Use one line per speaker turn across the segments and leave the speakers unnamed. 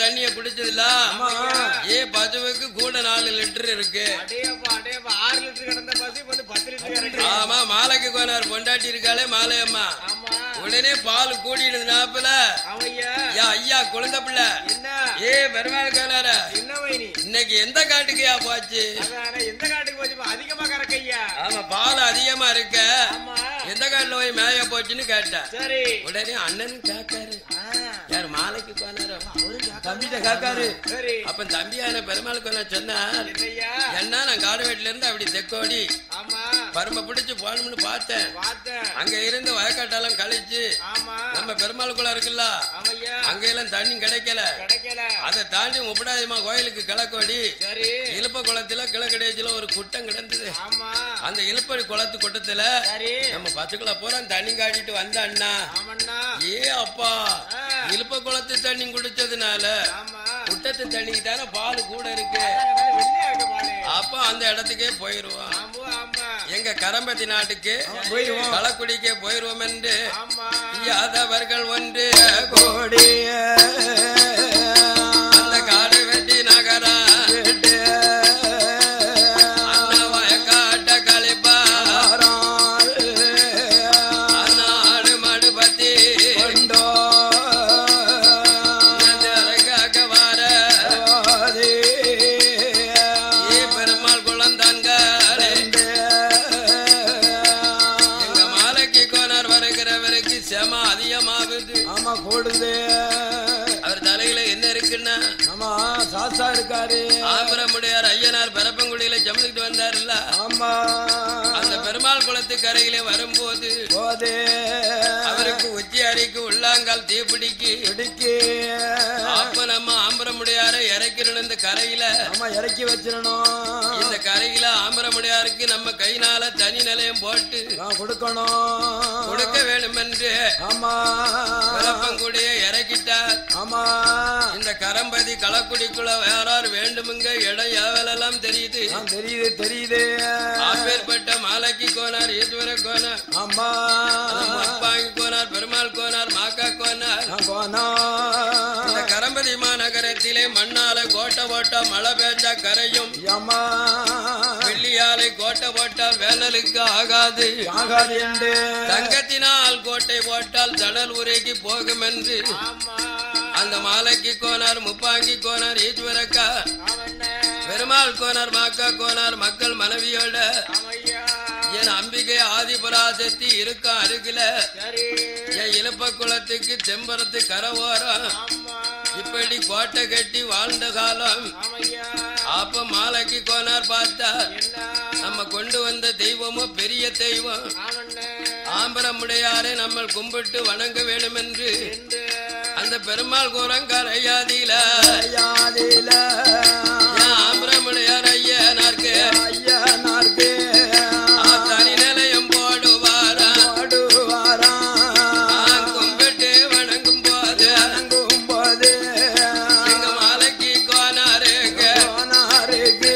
தண்ணிய குடிச்சதுல ஏ பசுவுக்கு கூட நாலு லிட்டர் இருக்கு
அடேப்பா அடேப்பா ஆறு லிட்டர் கிடந்த பஸ் இப்ப வந்து பத்து லிட்டர் கிடக்கு
ஆமா மாலைக்கு கோனார் பொண்டாட்டி இருக்காளே மாலையம்மா
ஆமா
உடனே பால் கூடிடுது நாப்புல
அவய்யா
யா ஐயா குழந்தை பிள்ளை
என்ன
ஏ பெருமாள் கோனார
என்ன வைனி
இன்னைக்கு எந்த காட்டுக்குயா போச்சு
அதானே எந்த காட்டுக்கு போச்சு அதிகமா கறக்கையா
ஆமா பால் அதிகமா இருக்க
ஆமா
எந்த காட்டுல போய் மேய போச்சுன்னு கேட்டேன்
சரி
உடனே அண்ணனும் கேட்காரு
ஆ,
யார் மாலைக்கு கோனாரோ
அவரு கேட்க-
தம்பிட்ட கேட்காரு
சரி
அப்ப தம்பியான பெருமாள் கோனார் சொன்னார்
என்னய்யா
என்ன நான் காடு வீட்டுல இருந்து அப்படி தெக்கோடி
ஆமா
பரும பிடிச்சு போகணும்னு பார்த்தேன்
பார்த்தேன்
அங்க இருந்து வயக்காட்டெல்லாம் கழிச்சு
ஆமா
நம்ம பெருமாள் குளம் இருக்குல்ல
ஆமையா
அங்க எல்லாம் தண்ணி கிடைக்கல
கிடைக்கல
அதை தாண்டி முப்படாதிமா கோயிலுக்கு கிழக்கோடி
சரி
இழுப்ப குளத்துல கிழக்கடையத்துல ஒரு குட்டம் கிடந்தது
ஆமா
அந்த இழுப்படி குளத்து குட்டத்துல
சரி
நம்ம பசுக்களை பூரா தண்ணி காட்டிட்டு வந்த அண்ணா
ஆமண்ணா
ஏ அப்பா
ஆ.
இழுப்ப குளத்து தண்ணி குடிச்சதுனால
ஆமா
குட்டத்து தண்ணிக்கு தானே பால் கூட இருக்கு
வெள்ளையா இருக்கு பாலு
அப்ப அந்த இடத்துக்கே போயிருவோம்
ஆமா ஆமா
எங்க கரம்பதி நாட்டுக்கு களக்குடிக்கே போயிருவோம் என்று
ஆமா
யாதவர்கள் ஒன்று
கோடிய
அந்த காடு வெட்டி நகரா அண்ணாவாய காட்ட கழிப்பா அண்ணாடு மாடு பத்தி அரங்காக்க வார ஏ பெருமாள் குளம் தங்காலே எங்க மாலைக்கு கோனார் வருகிறவருக்கு செம அதிகமாகுது
ஆமா போடுது
அவர் தலையில என்ன இருக்குன்னா
ஆமா சாசா இருக்காரு
ஆம்பரமுடையார் ஐயனார் பரப்பங்குடியில ஜம்முக்கிட்டு வந்தாருல்ல
ஆமா
அந்த பெருமாள் குளத்து கரையிலே வரும்போது
போதே
அவருக்கு உச்சி அறைக்கு உள்ளாங்கால் தீப்பிடிக்கு
பிடிக்கு
அப்ப நம்ம ஆம்பரமுடையார இறக்கிறோம் இந்த கரையில
ஆமா இறக்கி வச்சிடணும்
இந்த கரையில ஆம்பரமுடையாருக்கு நம்ம கைனால தனி நிலையம் போட்டு
நான் கொடுக்கணும்
கொடுக்க வேண்டும் என்று
ஆமா
பரப்பங்குடியை இறக்கிட்டார்
ஆமா
இந்த கரம்பதி களக்குடிக்குள்ள வேறார் வேண்டுமுங்க இடம் ஏவலெல்லாம் தெரியுது
நான் தெரியுது தெரியுது
ஆப்பேற்பட்ட மாலைக்கு கோனார் ஈஸ்வர கோனார்
ஆமா
அப்பாங்கி கோனார் பெருமாள் கோனார் மாக்கா கோனார்
நான் போனா
இந்த கரம்பதி மாநகரத்திலே மண்ணால கோட்டை போட்டா மழை பெஞ்சா கரையும்
அம்மா
வெள்ளியாலை கோட்டை போட்டால் வேனலுக்கு ஆகாது
ஆகாது என்று
தங்கத்தினால் கோட்டை போட்டால் ஜடல் உரைக்கு போகும் என்று
ஆமா
அந்த மாலைக்கு கோனார் முப்பாங்கி கோனார் ஈஸ்வரக்கா
ஆமண்ணா
பெருமாள் கோனார் மாக்கா கோனார் மக்கள் மனைவியோட
ஆமையா
என் அம்பிகை ஆதிபராசக்தி இருக்கா அருகில
சரி
என் இழுப்ப குளத்துக்கு தெம்பரத்து கரவோரம்
ஆமா
இப்படி கோட்டை கட்டி வாழ்ந்த காலம்
ஆமையா
அப்ப மாலைக்கு கோனார் பார்த்தா
என்ன
நம்ம கொண்டு வந்த தெய்வமோ பெரிய தெய்வம்
ஆமண்ணா
ஆம்பரமுடையாரை நம்ம கும்பிட்டு வணங்க வேண்டும் என்று
என்று
அந்த பெருமாள் கோரங்கரையாதியில
ஐயாதில
ஆம்பரமுடையார் ஐயனார்க்கு
ஐயா நார்க்கு
தனி நிலையம் போடுவாரா
பாடுவாரா
கும்பிட்டு வணங்கும் போது
வணங்கும் போது
எங்க மாலைக்கு கோனாருக்கு
போனாருக்கு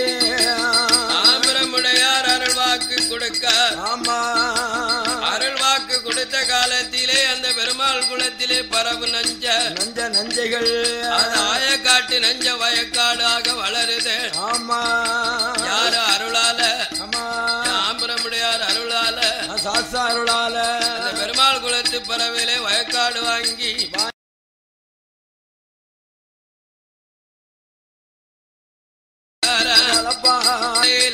ஆம்பரமுடையார் அருள் வாக்கு கொடுக்க
ஆமா
அருள் வாக்கு கொடுத்த காலத்திலே அந்த பெருமாள் குலத்திலே பரவு நஞ்ச
நஞ்ச நஞ்சைகள்
அது ஆயக்காட்டு நஞ்ச வயக்காடாக வளருது
ஆமா
யாரு அருளால
ஆமா
ஆம்பரமுடையார் அருளால
சாஸ்தா அருளால
அந்த பெருமாள் குலத்து பறவையிலே வயக்காடு வாங்கி
வளப்பாலையில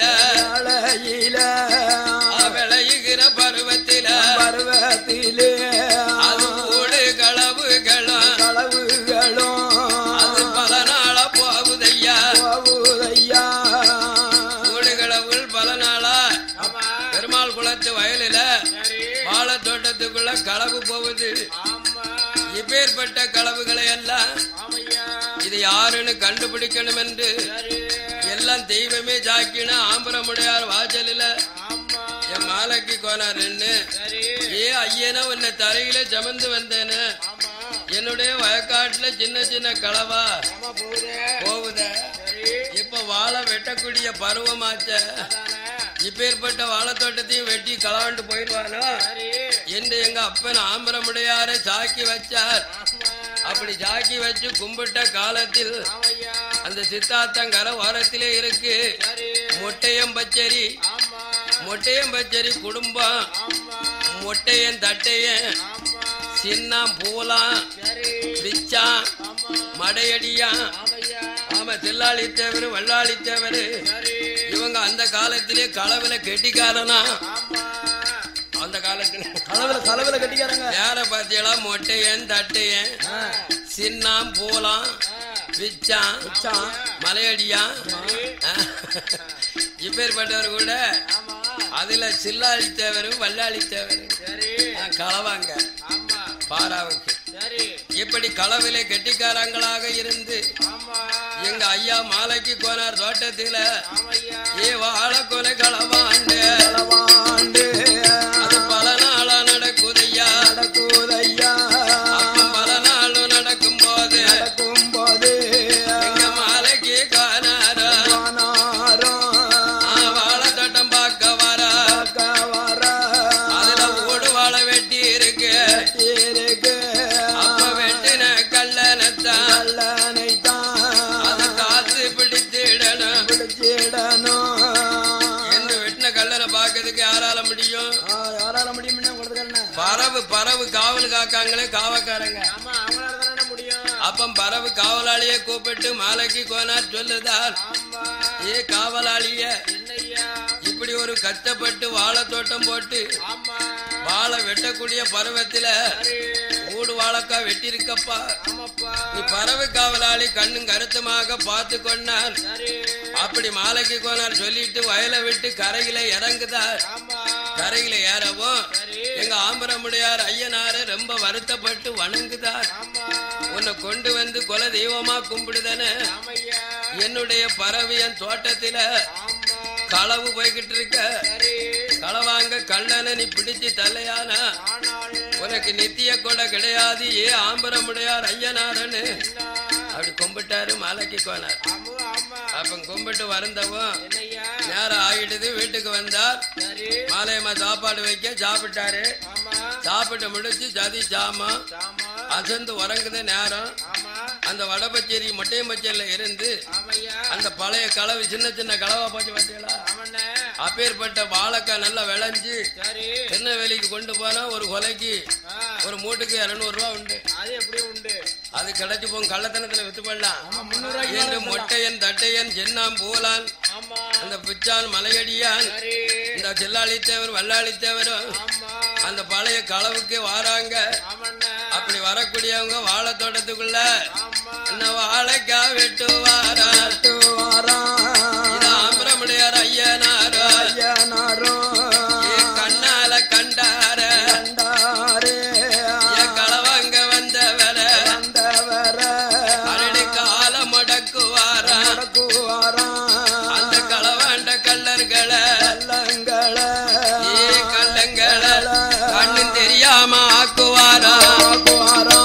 விளையுகிற பருவத்தில
பருவத்திலே
அது கூடு களவுகளும்
களவுகளும்
அது பல நாளா போகுதையா
போகுதையா
கூடு களவுகள் பல நாளா
ஆமா
பெருமாள் குளத்து வயலில
சரி
வாழ தோட்டத்துக்குள்ள களவு போகுது
ஆமா
இப்பேற்பட்ட களவுகளை எல்லாம்
ஆமையா
இது யாருன்னு கண்டுபிடிக்கணும் என்று
சரி
எல்லாம் தெய்வமே ஜாக்கின ஆம்பரமுடையார் வாசலில
ஆமா
என் மாலைக்கு கோனாருன்னு
சரி
ஏ ஐயனா உன்னை தரையில சமந்து வந்தேன்னு
ஆமா
என்னுடைய வயக்காட்டுல சின்ன சின்ன களவா
ஆமா போகுதே
போகுத
சரி
இப்ப வாழை வெட்டக்கூடிய பருவமாச்ச
அதானே
இப்பேற்பட்ட வாழைத்தோட்டத்தையும் வெட்டி களவாண்டு போயிடுவானோ
சரி
என்று எங்க அப்பன் ஆம்பரமுடையாரை சாக்கி வச்சார்
ஆமா
அப்படி ஜாக்கி வச்சு கும்பிட்ட காலத்தில்
ஆமையா
அந்த சித்தாத்தங்கர ஓரத்திலே இருக்கு
சரி
மொட்டையம் பச்சரி
ஆமா
மொட்டையம் பச்சரி குடும்பம்
ஆமா
மொட்டையன் தட்டையன்
ஆமா
சின்னம் பூலாம்
சரி
பிச்சான்
ஆமா
மடையடியான்
ஆமையா
ஆமா செல்லாளி தேவர் வல்லாளி தேவர்
சரி
இவங்க அந்த காலத்திலே களவுல கெட்டிக்காரனா
ஆமா
அந்த காலத்துல
கலவுல கலவுல கட்டிக்காரங்க
யார பாத்தியலா மொட்டையன் தட்டையன்
ஆ,
சின்னாம் பூலாம் பிச்சான்
வச்சான்.
மலையடியான் இப்பேற்பட்டவர் கூட
ஆமா
அதுல சில்லாளி தேவரும் வல்லாளி தேவரும்
சரி
களவாங்க
ஆமா
பாராவுக்கு
சரி
இப்படி களவிலே கெட்டிக்காரங்களாக இருந்து
ஆமா
எங்க ஐயா மாலைக்கு போனார் தோட்டத்தில
ஆமையா
ஏ வாழ கொலை களவாண்டு
களவாண்டு
அது பல நாளா நடக்குதையா
நடக்குதையா
அப்பம் பல நாளும் நடக்கும் போது
நடக்கும் போது
எங்க மாலைக்கு காணாரா
வானாரம்
வாழ தோட்டம் பார்க்க வரா
பார்க்க வர
அதுல ஓடு வாழை வெட்டி இருக்கு
இருக்கு
அப்ப வெட்டின கல்லனத்தான்
கல்லனைத்தான்
அது காசு பிடித்திடணும்
பிடிச்சிடணும்
என்று வெட்டின கல்லனை பார்க்கறதுக்கு யாரால முடியும்
ஆ, யாரால முடியும் என்ன கொடுத்துக்கிறேன்
பறவு பறவு காவல் காக்காங்களே காவக்காரங்க
ஆமா அவங்களால தானே முடியும்
அப்பம் பறவு காவலாளியை கூப்பிட்டு மாலைக்கு கோனார் சொல்லுதார்
ஆமா
ஏ காவலாளிய
என்னய்யா
இப்படி ஒரு கஷ்டப்பட்டு வாழை தோட்டம் போட்டு
ஆமா
வாழை வெட்டக்கூடிய பருவத்துல
சரி
ஊடு வாழைக்கா வெட்டியிருக்கப்பா
ஆமாப்பா
நீ பறவை காவலாளி கண்ணும் கருத்துமாக பார்த்து கொண்டார்
சரி
அப்படி மாலைக்கு கோனார் சொல்லிட்டு வயலை விட்டு கரையில இறங்குதார்
ஆமா
கரையில ஏறவும்
சரி
எங்க ஆம்பரமுடையார் ஐயனாரு ரொம்ப வருத்தப்பட்டு வணங்குதார்
ஆமா
உன்னை கொண்டு வந்து குல தெய்வமா கும்பிடுதானே
ஆமையா
என்னுடைய பறவை என் தோட்டத்தில
ஆமா
களவு போய்கிட்டு இருக்க
சரி
களவாங்க கள்ளனை நீ பிடிச்சு தலையானா
ஆனாலும்
உனக்கு நித்திய கூட கிடையாது ஏ ஆம்பரமுடையார் ஐயனாரன்னு
என்ன
அப்படி கும்பிட்டாரு மாலைக்கு கோனார்
ஆமா ஆமா
அப்ப கும்பிட்டு வரந்தவும்
என்னய்யா
நேரம் ஆகிடுது வீட்டுக்கு வந்தார்
சரி
மாலையம்மா சாப்பாடு வைக்க சாப்பிட்டாரு
ஆமா
சாப்பிட்டு முடிச்சு சதி சாமா
ஆமா
அசந்து உறங்குத நேரம்
ஆமா
அந்த வடபச்சேரி மொட்டையம்பச்சேரியில இருந்து
ஆமையா
அந்த பழைய களவு சின்ன சின்ன களவா போச்சு பார்த்தீங்களா
ஆமண்ணே
அப்பேற்பட்ட வாழைக்காய் நல்லா விளைஞ்சு
சரி
திருநெல்வேலிக்கு கொண்டு போனா ஒரு கொலைக்கு
ஆ,
ஒரு மூட்டுக்கு இருநூறு ரூபா உண்டு
அது எப்படி உண்டு
அது கிடைச்சு போகும் கள்ளத்தனத்துல வித்து போடலாம்
முந்நூறு
என்று மொட்டையன் தட்டையன் சென்னாம் பூலான்
ஆமா
அந்த பிச்சான் மலையடியான்
சரி
இந்த செல்லாளித்தேவர் வல்லாளித்தேவரும்
ஆமா
அந்த பழைய களவுக்கு வாராங்க
ஆமண்ணே
அப்படி வரக்கூடியவங்க வாழை தோட்டத்துக்குள்ள
ஆமா
என்ன வாழைக்கா வெட்டு வாரா
விட்டு வாரான்.
இது ஆம்பரமுடையார் ஐயனாரோ
ஐயனாரும்
ஏ கண்ணால கண்டார
கண்டாரே
ஏ களவாங்க வந்தவர
வந்தவர
அரடி கால முடக்குவாரா
நடக்குவாரான்.
அந்த களவாண்ட கல்லர்களை
கள்ளங்களை
ஏ கல்லங்களை கண்ணும் தெரியாம ஆக்குவாரா
ஆக்குவாரான்.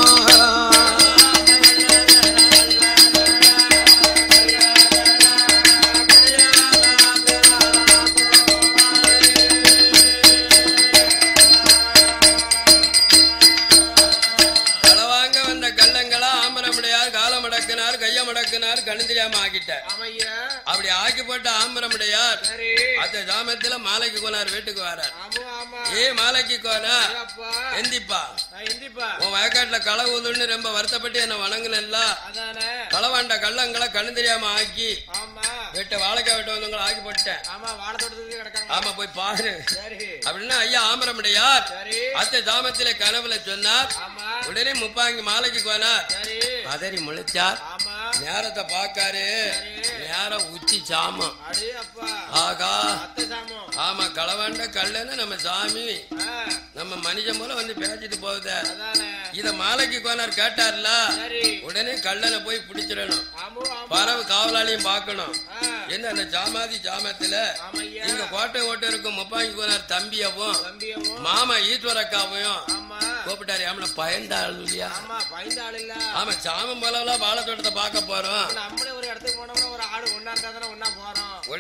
களவாங்க வந்த கள்ளங்களா ஆம்பரமுடையார் கால முடக்கினார் கைய முடக்கினார் கண்ணு தெரியாம ஆக்கிட்டார்
ஆமையா
அப்படி ஆக்கி போட்ட ஆம்பரமுடையார்
சரி
அந்த ஜாமத்துல மாலைக்கு கோனார் வீட்டுக்கு வரார்
ஆமா ஆமா
ஏ மாலைக்கு கோனா
அப்பா
எந்திப்பா
நான் எந்திப்பா
உன் வயக்காட்டுல களை ஊதுன்னு ரொம்ப வருத்தப்பட்டு என்ன வணங்குனல்ல
அதானே
களவாண்ட கள்ளங்களை கண்ணு தெரியாம ஆக்கி
ஆமா
வெட்ட வாழைக்காய் வெட்ட வந்தவங்களை ஆக்கி போட்டேன்
ஆமா வாழை தோட்டத்துக்கு கிடக்காங்க
ஆமா போய் பாரு
சரி
அப்படின்னா ஐயா ஆம்பரமுடையார்
சரி
அத்தை ஜாமத்திலே கனவுல சொன்னார்
ஆமா
உடனே முப்பாங்கி மாலைக்கு கோனார்
சரி
பதறி முழிச்சார்
ஆமா
நேரத்தை பார்க்காரு நேரம் உச்சி சாமம்
அடே அப்பா
ஆகா
அத்தை சாமம்
ஆமா களவாண்ட கல்லன்னு நம்ம சாமி
ஆ,
நம்ம மனுஷன் போல வந்து பேசிட்டு போகுத
அதானே
இத மாலைக்கு கோனார் கேட்டார்ல
சரி
உடனே கல்லனை போய் பிடிச்சிடணும்
ஆமா ஆமா
பறவை காவலாளியும் பார்க்கணும்
ஆ,
என்ன அந்த ஜாமாதி ஜாமத்துல
ஆமையா
இங்க கோட்டை ஓட்ட இருக்கும் முப்பாங்கி கோனார் தம்பியவும்
தம்பியவும்
மாமா ஈஸ்வரக்காவையும்
ஆமா
கூப்பிட்டாரு ஆமல பயந்தாள் இல்லையா
ஆமா பயந்த ஆள் இல்ல
ஆமா சாமம் போலலாம் வாழை தோட்டத்தை பார்க்க போறோம்
நம்மளே ஒரு இடத்துக்கு போனோம்னா ஒரு ஆடு ஒன்னா இருந்தா தானே ஒன்னா போறோம்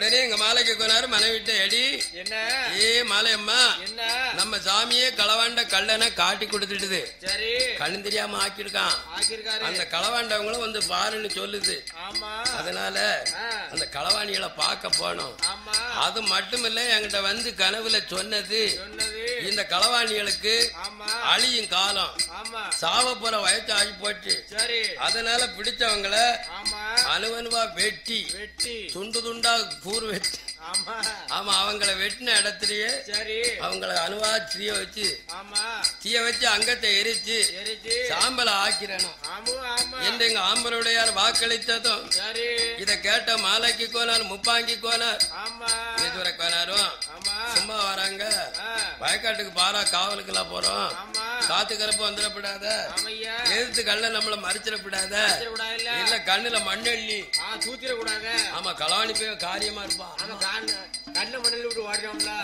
உடனே எங்க மாலைக்கு கொனாரு மனைவிட்ட எடி
என்ன
ஏ மாலையம்மா
என்ன
நம்ம சாமியே களவாண்ட கல்லனை காட்டி கொடுத்துடுது
சரி
கண்ணு தெரியாம ஆக்கியிருக்கான்
ஆக்கியிருக்காரு
அந்த களவாண்டவங்களும் வந்து பாருன்னு சொல்லுது
ஆமா
அதனால
ஆ,
அந்த களவாணிகளை பார்க்க போனோம்
ஆமா
அது மட்டுமில்ல என்கிட்ட வந்து கனவுல சொன்னது
சொன்னது
இந்த களவாணிகளுக்கு
ஆமா
அழியும் காலம்
ஆமா
சாவ போற வயசு ஆகி போச்சு
சரி
அதனால பிடிச்சவங்கள
ஆமா
அணுவணுவா வெட்டி
வெட்டி
துண்டு துண்டா கூறு வெட்டி
ஆமா
ஆமா அவங்கள வெட்டின இடத்துலயே
சரி
அவங்கள அணுவா தீய வச்சு
ஆமா
தீய வச்சு அங்கத்தை எரிச்சு
எரிச்சு
சாம்பலை ஆக்கிறணும்
ஆமா ஆமா
என்று எங்க ஆம்பருடையார் வாக்களித்ததும்
சரி
இத கேட்ட மாலைக்கு கோனார் முப்பாங்கி கோனார்
ஆமா
ஈஸ்வர கோனாரும்
ஆமா
சும்மா வராங்க
ஆ,
வயக்காட்டுக்கு பாரா காவலுக்கெல்லாம் போறோம்
ஆமா
காத்து கருப்பு வந்துடப்படாத
ஆமையா
எதிர்த்து கல்ல நம்மள மறிச்சிடப்படாத
கூடாது இல்ல
இல்ல கண்ணுல மண்ணெள்ளி
ஆ தூத்திர கூடாது
ஆமா களவாணி போய் காரியமா இருப்பான்
ஆமா கண்ண கண்ண மண்ணில் விட்டு ஓடுறோம்ல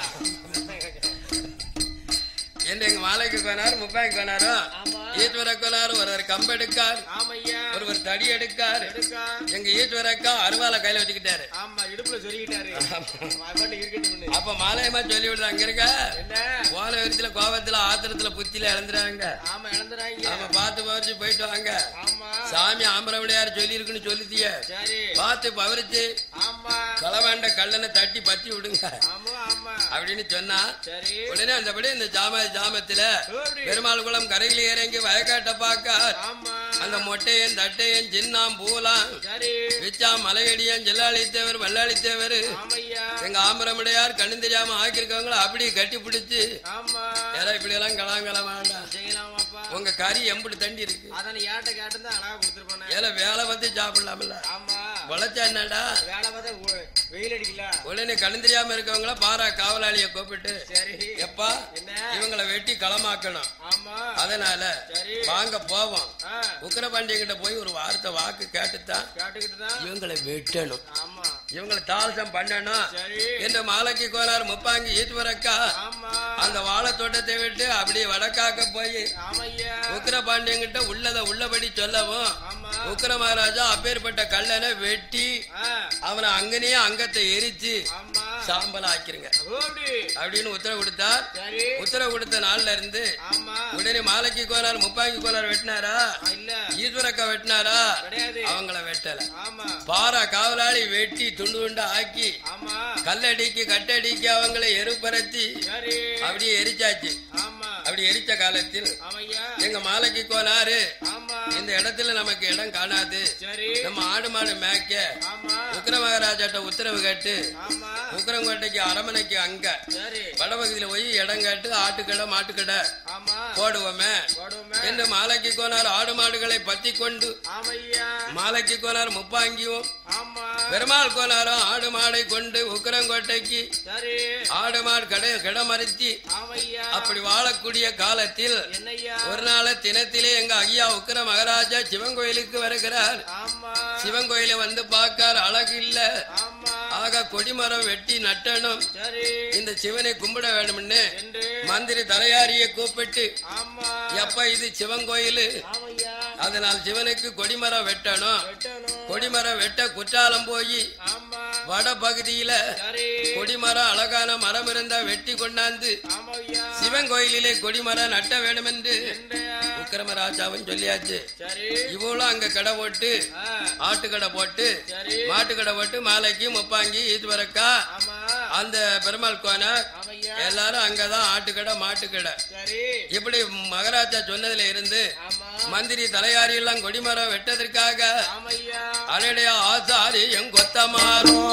என்று எங்க மாலைக்கு கோனார் முப்பாய்க்கு கோனாரும்
ஆமா
ஈஸ்வர கோனார் ஒருவர் கம்பு எடுக்கார்
ஆமையா
ஒருவர் தடி எடுக்கார்
எடுக்கா
எங்க ஈஸ்வரக்கா அருவாலை கையில வச்சுக்கிட்டாரு
ஆமா இடுப்புல சொருகிட்டாரு அவன் இருக்கட்டும்
அப்ப மாலையமா சொல்லி விடுறது அங்க இருக்க
என்ன
போன விதத்துல கோபத்துல ஆத்திரத்துல புத்தில இழந்துறாங்க
ஆமா இழந்துறாங்க
ஆமா பார்த்து பவரிச்சு போயிட்டு வாங்க
ஆமா
சாமி ஆம்பரவிடையார் சொல்லி இருக்குன்னு சொல்லித்திய
சரி
பார்த்து பவரிச்சு
ஆமா
களவாண்ட கல்லனை தட்டி பத்தி விடுங்க
ஆமா ஆமா
அப்படின்னு சொன்னா
சரி
உடனே அந்தபடி இந்த ஜாம ஜாமத்துல
எப்படி?
பெருமாள் குளம் கரையில இறங்கி வயக்காட்ட பார்க்க
ஆமா
அந்த மொட்டையன் தட்டையன் சின்னாம் பூலாம்
சரி
விச்சா மலையடியன் ஜெல்லாளித்தேவர் வல்லாளித்தேவர்
ஆமையா
எங்க ஆம்பரமுடையார் கண்ணு தெரியாம ஆக்கியிருக்கவங்கள அப்படியே கட்டி பிடிச்சு
ஆமா
ஏதா இப்படி எல்லாம் கலாங்கலாம் வேண்டாம்
செய்யலாமாப்பா
உங்க கறி எம்புட்டு தண்டி இருக்கு
அதான் ஏட்ட கேட்டு தான் அழகா கொடுத்துருப்பானே
ஏல வேலை பார்த்து சாப்பிடலாம்ல
ஆமா
உழைச்சா என்னடா
வேலை பார்த்தா உ- வெயில் அடிக்கல
உடனே கண்ணு தெரியாம இருக்கவங்கள பாரா காவலாளிய கூப்பிட்டு
சரி
எப்பா
என்ன
இவங்கள வெட்டி களமாக்கணும்
ஆமா
அதனால
சரி
வாங்க போவோம்
ஆ,
உக்கரபாண்டிய கிட்ட போய் ஒரு வார்த்தை வாக்கு கேட்டுத்தான்
கேட்டுக்கிட்டு தான்
இவங்களை வெட்டணும்
ஆமா
இவங்களை தாளசம் பண்ணணும்
சரி
என்று மாலைக்கு கோலார் முப்பாங்கி ஈஸ்வரக்கா
ஆமா
அந்த வாழை தோட்டத்தை விட்டு அப்படியே வடக்காக்க போய்
ஆமையா
உக்கரபாண்டியங்கிட்ட உள்ளத உள்ளபடி சொல்லவும்
ஆமா
உக்கர மகாராஜா அப்பேற்பட்ட கல்லனை வெட்டி
ஆ,
அவனை அங்கனே அங்கத்தை எரிச்சு
ஆமா
சாம்பல் ஆக்கிருங்க
ஓடி
அப்படின்னு உத்தரவு கொடுத்தார்
சரி
உத்தரவு கொடுத்த நாள்ல இருந்து
ஆமா
உடனே மாலைக்கு கோலார் முப்பாங்கி கோலார் வெட்டினாரா
ஆ, இல்ல
ஈஸ்வரக்கா வெட்டினாரா
கிடையாது
அவங்கள வெட்டல
ஆமா
பாரா காவலாளி வெட்டி துண்டு துண்டா ஆக்கி
ஆமா
கல்லடிக்கு கட்டடிக்கு அவங்களை எருப்பரத்தி
சரி
அப்படியே எரிச்சாச்சு
ஆமா
அப்படி எரிச்ச காலத்தில்
ஆமையா
எங்க மாலைக்கு கோனாரு
ஆமா
இந்த இடத்துல நமக்கு இடம் காணாது
சரி
நம்ம ஆடு மாடு மேய்க்க
ஆமா
உக்கர மகாராஜாட்ட உத்தரவு கேட்டு
ஆமா
உக்கரங்கோட்டைக்கு அரமனைக்கு அங்க
சரி
வடபகுதியில போய் இடம் கேட்டு ஆட்டுக்கடை மாட்டுக்கடை
ஆமா
போடுவோமே
போடுவோமே
என்று மாலைக்கு கோனார் ஆடு மாடுகளை பத்தி கொண்டு
ஆமையா
மாலைக்கு கோனார் முப்பாங்கியும்
ஆமா
பெருமாள் கோனாரும் ஆடு மாடை கொண்டு உக்கரங்கோட்டைக்கு
சரி
ஆடு மாடு கடை கிடமறுத்தி
ஆமையா
அப்படி வாழக்கூடிய காலத்தில்
என்னய்யா
ஒரு நாள் தினத்திலே எங்க ஐயா உக்கர மகாராஜா சிவன் கோயிலுக்கு வருகிறார்
ஆமா
சிவன் கோயில வந்து பார்க்கார் அழகு இல்ல
ஆமா
ஆக கொடிமரம் வெட்டி நட்டணும்
சரி
இந்த சிவனை கும்பிட வேணும்னு
என்று
மந்திரி தலையாரிய கூப்பிட்டு
ஆமா
எப்ப இது சிவன் கோயில்
ஆமையா
அதனால் சிவனுக்கு கொடிமரம் வெட்டணும்
வெட்டணும்
கொடிமரம் வெட்ட குற்றாலம் போய்
ஆமா
வட பகுதியில
சரி
கொடிமரம் அழகான மரம் இருந்தா வெட்டி கொண்டாந்து
ஆமையா
சிவன் கோயிலிலே கொடிமரம் நட்ட வேண்டும் என்று
என்றையா
உக்கிரமராஜாவும் சொல்லியாச்சு
சரி
இவ்வளவு அங்க கடை போட்டு
ஆ,
ஆட்டுக்கடை போட்டு
சரி
மாட்டுக்கடை போட்டு மாலைக்கு முப்பாங்கி ஈஸ்வரக்கா
ஆமா
அந்த பெருமாள் கோனர்
ஆமையா
எல்லாரும் அங்கதான் ஆட்டுக்கடை மாட்டுக்கடை
சரி
இப்படி மகாராஜா சொன்னதுல இருந்து
ஆமா
மந்திரி தலையாரி எல்லாம் கொடிமரம் வெட்டதற்காக
ஆமையா
அலைடைய ஆசாரி எங்கொத்தமாறும்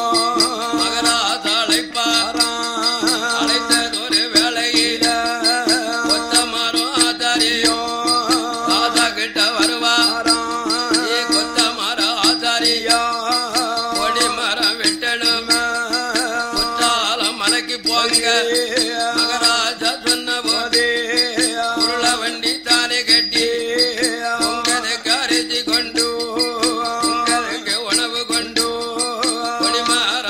மகராஜா அழைப்பார் அழைத்ததொரு வேளையில கொத்தமாறும் ஆசாரியோ ராஜா கிட்ட வருவார் ஏ கொத்தமார ஆசாரியோ கொடிமரம் வெட்டணும் குற்றாலம் மலைக்கு போங்க மகாராஜா சொன்ன போது உருள வண்டி தானே கட்டி உங்களுக்கு அரிசி கொண்டு உங்களுக்கு உணவு கொண்டு கொடிமாற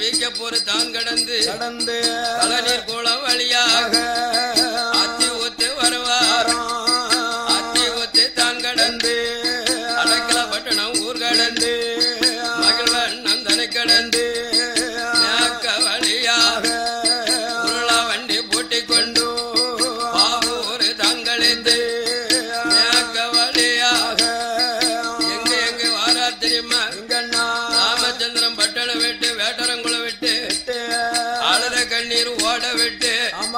வீக்கப்போரு தான் கடந்து
கடந்து
கலநீர் குளம் வழியாக அத்தி ஒத்து வருவார் அத்தி ஒத்து தான் கடந்து அடக்கல பட்டணம் ஊர் கடந்து மகிழ்வன் நந்தனை கடந்து மேக்க வழியாக உருளா வண்டி பூட்டிக் கொண்டு பாவூர் தங்களிந்து மேக்க வழியாக எங்க எங்க வாரா தெரியுமா ராமச்சந்திரம் பட்டணம் விட்டு வேட்டரங்குளம் விட்டு அழுத கண்ணீர் ஓட விட்டு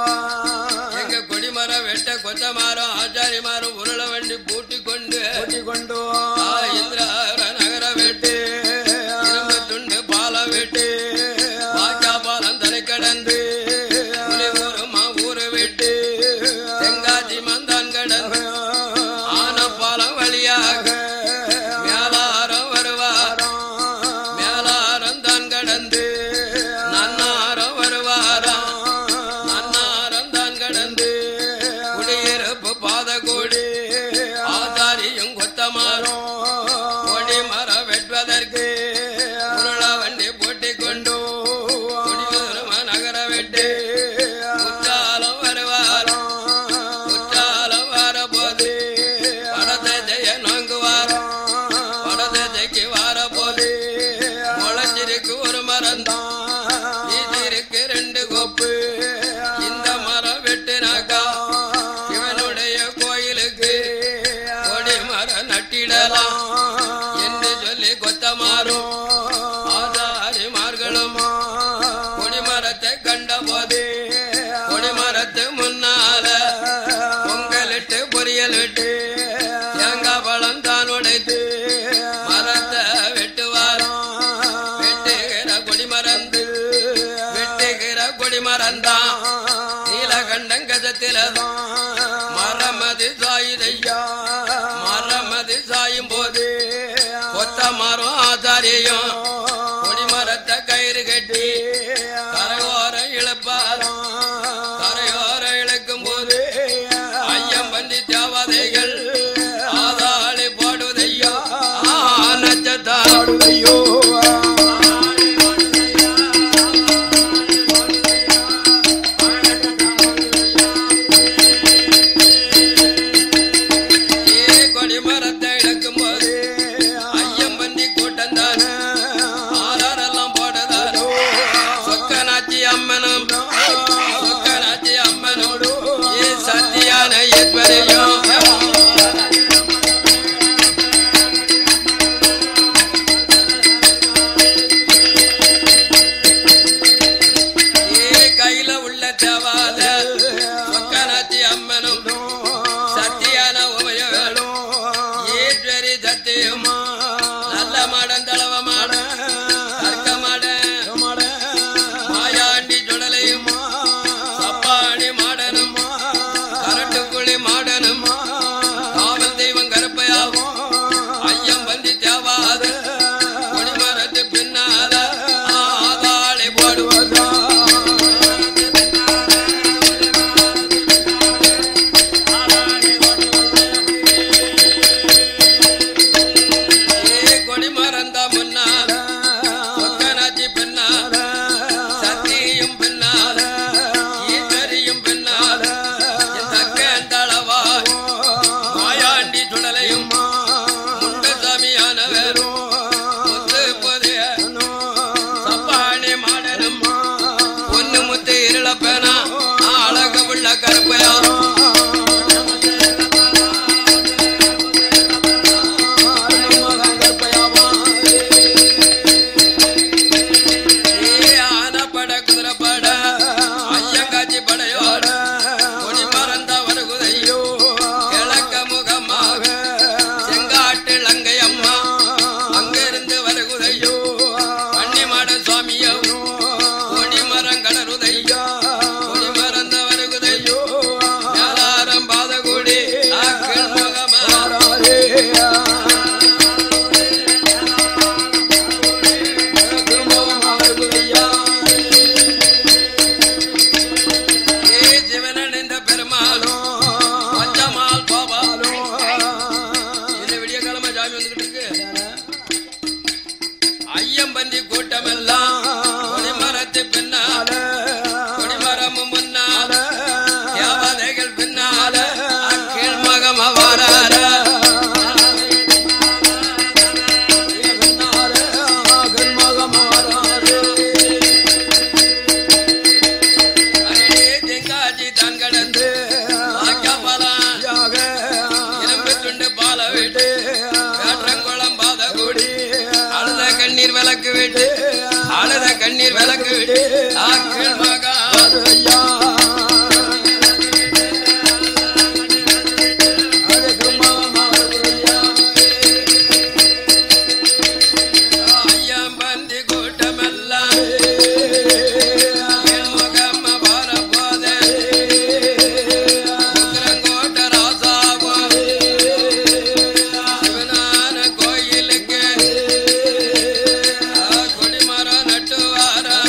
எங்க கொடிமரம் வெட்ட கொத்த மரம் ஆச்சாரி மரம் உருள வண்டி பூட்டி கொண்டு
கொண்டு
ஆ இந்திரார நகர விட்டு இரும்பு துண்டு பால விட்டு வாக்கா பாலம் தலை கடந்து புலி ஊரு மா ஊரு விட்டு தெங்காசி மந்தான் கடந்து ஆன பாலம் வழியாக மேலாரம் வருவார் மேலாரம் தான் கடந்து நன்னாரம் வருவாராம் நன்னாரம் தான் கடந்து குடியிருப்பு பாத கூடி ஆதாரியும் கொத்தமாறும் கொடி மரம் வெட்டுவதற்கு உருள வண்டி போட்டிக் கொண்டு குடியூரும் நகர வெட்டு குற்றாலம் வருவார் குற்றாலம் வரபோது படத்தை ஜெய நோங்குவார் படத்தை ஜெய்க்கு வரபோது முளைச்சிருக்கு ஒரு மரம் இருக்கு ரெண்டு கொப்பு இந்த மரம் வெட்டினாக்கா இவனுடைய கோயிலுக்கு கொடி மரம் நட்டிடலாம் என்று சொல்லி கொத்தமாறும் ஆதாரிமார்களும் கொடிமரத்தை கண்டபோது கொடிமரத்து முன்னால பொங்கலிட்டு பொரியல் விட்டு தேங்காய் பழம் தான் உடைத்து மரத்தை வெட்டுவார் வெட்டுகிற கொடிமரந்து வெட்டுகிற கொடிமரந்தான் நீலகண்டம் கஜத்திலதான் மரமது சாயுதையா மரமது சாயும் போது கொத்த மரம் ஆதாரியம் கொடிமரத்தை கயிறு கட்டி கரையோரம் இழுப்பார் கரையோரம் இழுக்கும் போது ஐயம் பந்தி தேவதைகள் ஆதாளி போடுதையா நச்சத்தாடு
ஐயோ
ஆ விட்டு அழுத கண்ணீர் விளக்கு விட்டு ஆக்கள் மகா
ஐயா அதுக்கு மாமா ஐயா
ஐயா பந்தி கூட்டமெல்லாம் முகம்ம வர போதே உக்கிரங்கோட்ட ராசாவும் சிவனான கோயிலுக்கு கொடிமரம் நட்டுவாரா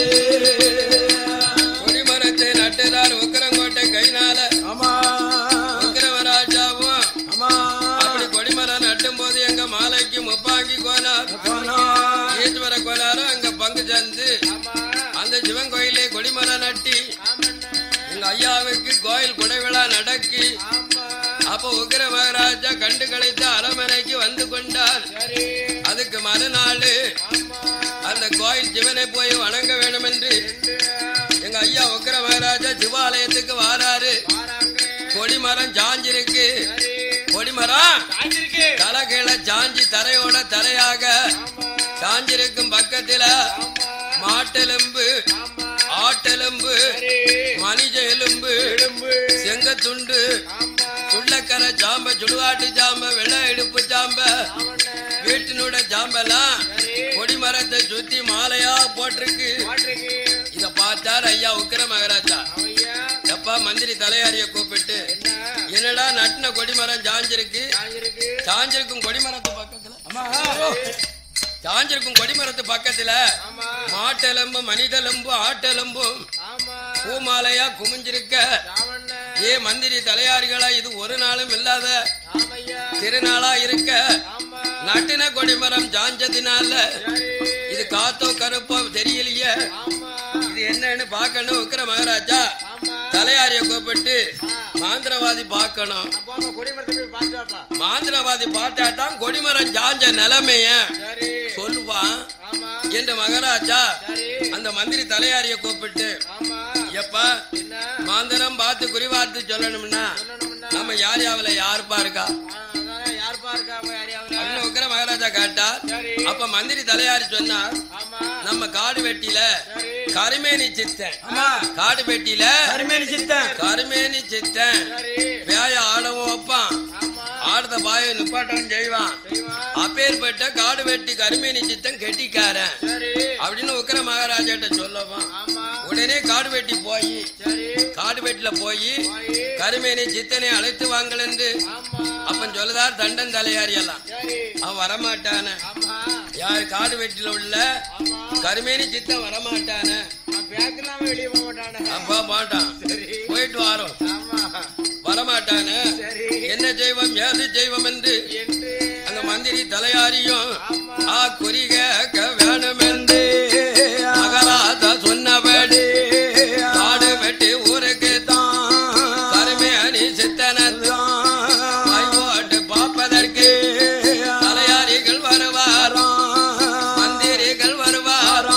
கொடிமரத்தை நட்டுதார் உக்கிரங்கோட்டை கைனால
ஆமா
உக்கிரவராஜாவும்
ஆமா
அப்படி கொடிமரம் நட்டும் போது எங்க மாலைக்கு முப்பாங்கி கோனார்
போனா
ஈஸ்வர கோனாரும் அங்க பங்கு சேர்ந்து அந்த சிவன் கோயிலே கொடிமரம் நட்டி எங்க ஐயாவுக்கு கோயில் குடைவிழா நடக்கி அப்ப உக்கிர மகாராஜா கண்டு கழித்த அரமனைக்கு வந்து கொண்டார் அதுக்கு மறுநாள் அந்த கோயில் சிவனை போய் வணங்க வேண்டும் என்று எங்க ஐயா உக்கிர மகாராஜா சிவாலயத்துக்கு வாராரு கொடிமரம் சாஞ்சிருக்கு கொடிமரம் தலை கீழே சாஞ்சி தரையோட தரையாக சாஞ்சிருக்கும் பக்கத்துல மாட்டெலும்பு ஆட்டெலும்பு மனித எலும்பு செங்கத்துண்டு சுள்ளக்கரை சாம்ப சுடுகாட்டு சாம்ப வெள்ளை இடுப்பு சாம்ப வீட்டினோட சாம்பெல்லாம் கொடிமரத்தை சுத்தி மாலையா போட்டிருக்கு இத பார்த்தார் ஐயா உக்கிர மகாராஜா எப்பா மந்திரி தலையாரிய கூப்பிட்டு என்னடா நட்டின கொடிமரம் சாஞ்சிருக்கு சாஞ்சிருக்கும் கொடிமரத்து பக்கத்துல சாஞ்சிருக்கும் கொடிமரத்து பக்கத்துல மாட்டெலும்பு மனிதெலும்பு ஆட்டெலும்பும் பூமாலையா குமிஞ்சிருக்க ஏ மந்திரி தலையாரிகளா இது ஒரு நாளும் இல்லாத திருநாளா இருக்க நட்டின கொடிமரம் சாஞ்சதினால இது காத்தோ கருப்போ தெரியலையே இது என்னன்னு பார்க்கணும் உக்கிர மகாராஜா தலையாரிய கூப்பிட்டு மாந்திரவாதி பார்க்கணும் மாந்திரவாதி பார்த்தா தான் கொடிமரம் சாஞ்ச நிலைமைய சொல்லுவான் என்று மகாராஜா அந்த மந்திரி தலையாரிய கூப்பிட்டு எப்பா மாந்திரம் பார்த்து குறிவார்த்து சொல்லணும்னா நம்ம யார் யாவில யாருப்பா இருக்கா அப்படின்னு உக்கிர மகாராஜா கேட்டா அப்ப மந்திரி தலையாரி சொன்னார் நம்ம காடு வெட்டியில கருமேனி சித்தன் காடு வெட்டியில
கருமேனி சித்தன்
கருமேனி சித்தன் வேய ஆடவும் வைப்பான் ஆடுத பாய நிப்பாட்டவும் செய்வான் அப்பேற்பட்ட காடு வெட்டி கருமேனி சித்தன் கெட்டிக்காரன் அப்படின்னு உக்கிர மகாராஜாட்ட சொல்லவும் உடனே காடு வெட்டி போய் காடு வெட்டில போய் கருமேனி சித்தனை அழைத்து வாங்கல் என்று அப்பன் சொல்லுதார் தண்டன் தலையாரி எல்லாம் அவன் வரமாட்டான யார் காடு வெட்டில உள்ள கருமேனி சித்தன் வரமாட்டான
வெளியே போக மாட்டானே
அப்பா மாட்டான் போயிட்டு வாரோம் வரமாட்டானு என்ன செய்வோம் ஏது செய்வோம் என்று
என்று
அங்க மந்திரி தலையாரியும் ஆ குறி கேட்க வேணும் என்று மகராஜா சொன்னபடி காடு வெட்டி ஊருக்கு கருமே அணி சித்தனது போட்டு பார்ப்பதற்கு தலையாரிகள் வருவார் மந்திரிகள் வருவார்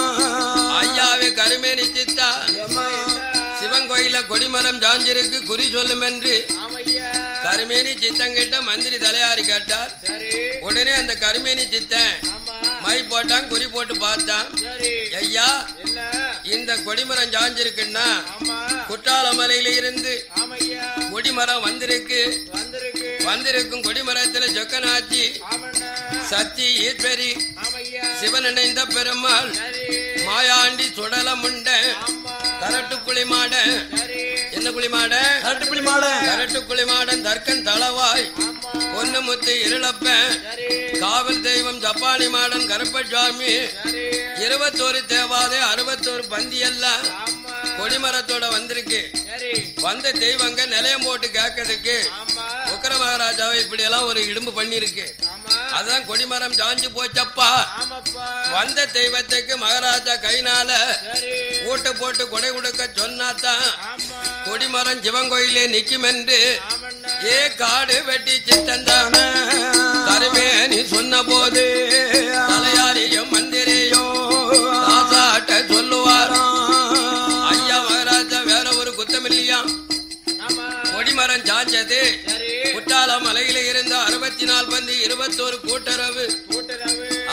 ஐயாவே கருமேனி சித்தா சிவன் கோயில கொடிமரம் ஜாஞ்சிருக்கு குறி சொல்லும் என்று
ஆமையா
கருமேனி சித்தங்கிட்ட மந்திரி தலையாரி கேட்டார்
சரி
உடனே அந்த கருமேனி சித்தன்
ஆமா
மை போட்டான் குறி போட்டு பார்த்தான்
சரி
ஐயா
என்ன
இந்த கொடிமரம் ஜாஞ்சிருக்குன்னா
ஆமா
குற்றாலமலையில இருந்து
ஆமையா
கொடிமரம் வந்திருக்கு
வந்திருக்கு
வந்திருக்கும் கொடிமரத்துல சொக்கனாச்சி
ஆமண்ணா
சத்தி ஈஸ்வரி
ஆமையா
சிவன் இணைந்த பெருமாள்
சரி
மாயாண்டி சுடலமுண்ட
ஆமா
கரட்டு குளிமாட
சரி
என்ன குளிமாட
கரட்டுப்பிடி மாலை
கரட்டு குளிமாடன் தர்க்கன் தளவாய்
ஆமா
பொன்னு முத்து இருளப்பன்
சரி
காவல் தெய்வம் ஜப்பானி மாடன் கருப்பசாமி
சரி
இருபத்தோரு தேவாதை அறுபத்தோரு பந்தி எல்லாம்
ஆமா
கொடிமரத்தோட வந்திருக்கு
சரி
வந்த தெய்வங்க நிலையம் போட்டு கேட்கறதுக்கு
ஆமா
உக்கர மகாராஜாவை இப்படி எல்லாம் ஒரு இடும்பு பண்ணிருக்கு
ஆமா
அதான் கொடிமரம் சாஞ்சு போச்சப்பா
ஆமாப்பா
வந்த தெய்வத்துக்கு மகாராஜா கைனால
சரி
ஊட்ட போட்டு கொடை கொடுக்க சொன்னாதான்
ஆமா
கொடிமரம் சிவன் கோயிலே நிக்கும் என்று
ஆமண்ணா
ஏ காடு வெட்டி சித்தந்தான கருமே நீ சொன்ன போது தலையாரியும் மந்திரியும் ராசாட்ட சொல்லுவாராம் ஐயா மகாராஜா வேற ஒரு குத்தம் இல்லையா
ஆமா
கொடிமரம் சாஞ்சது
சரி
குற்றால மலையில இருந்த அறுபத்தி நாலு பந்தி இருபத்தோரு கூட்டுறவு
கூட்டுறவு
ஆ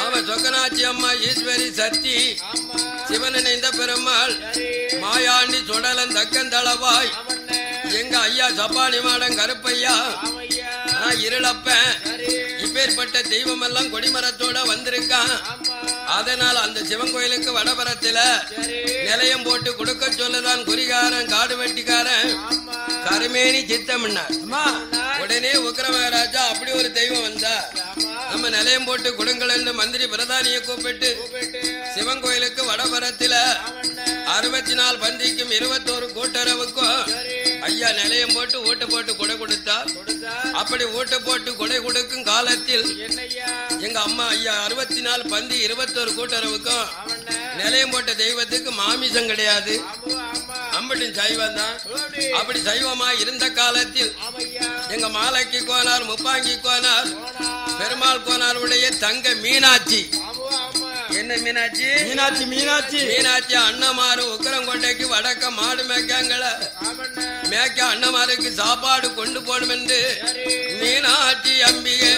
அவன் சொக்கனாச்சி அம்மா ஈஸ்வரி சக்தி
ஆமா
சிவன் இணைந்த பெருமாள்
சரி
மாயாண்டி சுடலன் தக்கன் தளவாய்
ஆமண்ணே
எங்க ஐயா சப்பானி மாடன் கருப்பையா
ஆமையா
நான் இருளப்பேன்
சரி
இப்பேற்பட்ட தெய்வம் எல்லாம் கொடிமரத்தோட வந்திருக்கான்
ஆமா
அதனால் அந்த சிவன் கோயிலுக்கு வடபுறத்துல
சரி
நிலையம் போட்டு கொடுக்க சொல்லுதான் குறிகாரன் காடு வெட்டிக்காரன்
ஆமா
கருமேனி சித்தம்னார்
அம்மா
உடனே உக்கிரமராஜா அப்படி ஒரு தெய்வம் வந்தா
ஆமா
நம்ம நிலையம் போட்டு கொடுங்கள் என்று மந்திரி பிரதானியை கூப்பிட்டு
கூப்பிட்டு
சிவன் கோயிலுக்கு வடபுறத்துல
ஆமண்ணே
அறுபத்தி நாலு பந்திக்கும் இருபத்தோரு கூட்டுறவுக்கும்
சரி
ஐயா நிலையம் போட்டு ஓட்டு போட்டு கொடை கொடுத்தார்
கொடுத்தா
அப்படி ஓட்டு போட்டு கொடை கொடுக்கும் காலத்தில்
என்னய்யா
எங்க அம்மா ஐயா அறுபத்தி நாலு பந்தி இருபத்தோரு கூட்டுறவுக்கும்
ஆமண்ணே
நிலையம் போட்ட தெய்வத்துக்கு மாமிசம் கிடையாது
ஆமா ஆமா
அம்பட்டின் சைவம் தான்
அப்படி
அப்படி சைவமா இருந்த காலத்தில்
ஆமையா
எங்க மாலைக்கு கோனார் முப்பாங்கி கோனார்
போனா
பெருமாள் கோனாருடைய தங்க மீனாட்சி
ஆமா ஆமா
என்ன மீனாட்சி
மீனாட்சி மீனாட்சி
மீனாட்சி அண்ணமாரு உக்கரங்கோட்டைக்கு வடக்க மாடு மேய்க்காங்கள
ஆமண்ணே
மேய்க்க அண்ணமாருக்கு சாப்பாடு கொண்டு போடும் என்று
சரி
மீனாட்சி அம்பிகை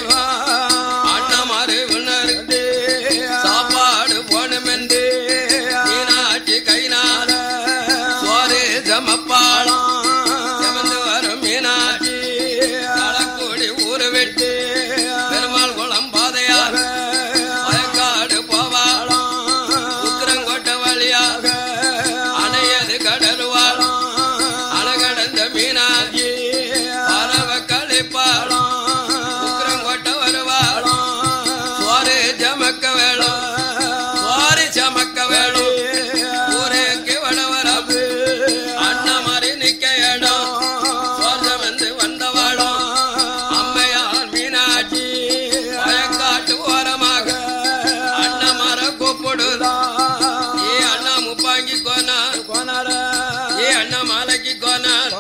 அண்ணமாரு உணர் சாப்பாடு போடும் என்று மீனாட்சி கைனால சோறு சமப்பாள் செவந்து வரும் மீனாட்சி களக்கூடி ஊரு வெட்டு பெருமாள் குளம் பாதையார் வயக்காடு போவாள் உத்திரங்கோட்டை வழியாக அணையது கடலுவாள் அழகடந்த மீனாட்சி பறவை கழிப்பாள் உத்திரங்கோட்டை வருவாள் சோறு சமக்க வேணும் சோறு சமக்க வேணும் ஊரேக்கு வடவரம் அண்ணன் மாதிரி நிக்க இடம் சோர்ஜம் வந்து வந்தவாளும் அம்மையார் மீனாட்சி வயக்காட்டு ஓரமாக அண்ணன் மர கூப்பிடுதா ஏ அண்ணா முப்பாங்கி கோனார் ஏ அண்ணா மாலைக்கு கோனார்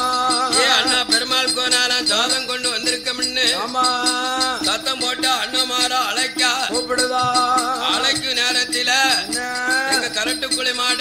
ஏ அண்ணா பெருமாள் கோனாராம் ஜாதம் கொண்டு வந்திருக்கம்னு சத்தம் போட்டு அண்ணமார அழைக்கா
கூப்பிடுதா
அழைக்கும் நேரத்தில எங்க கரட்டுக்குழி மாட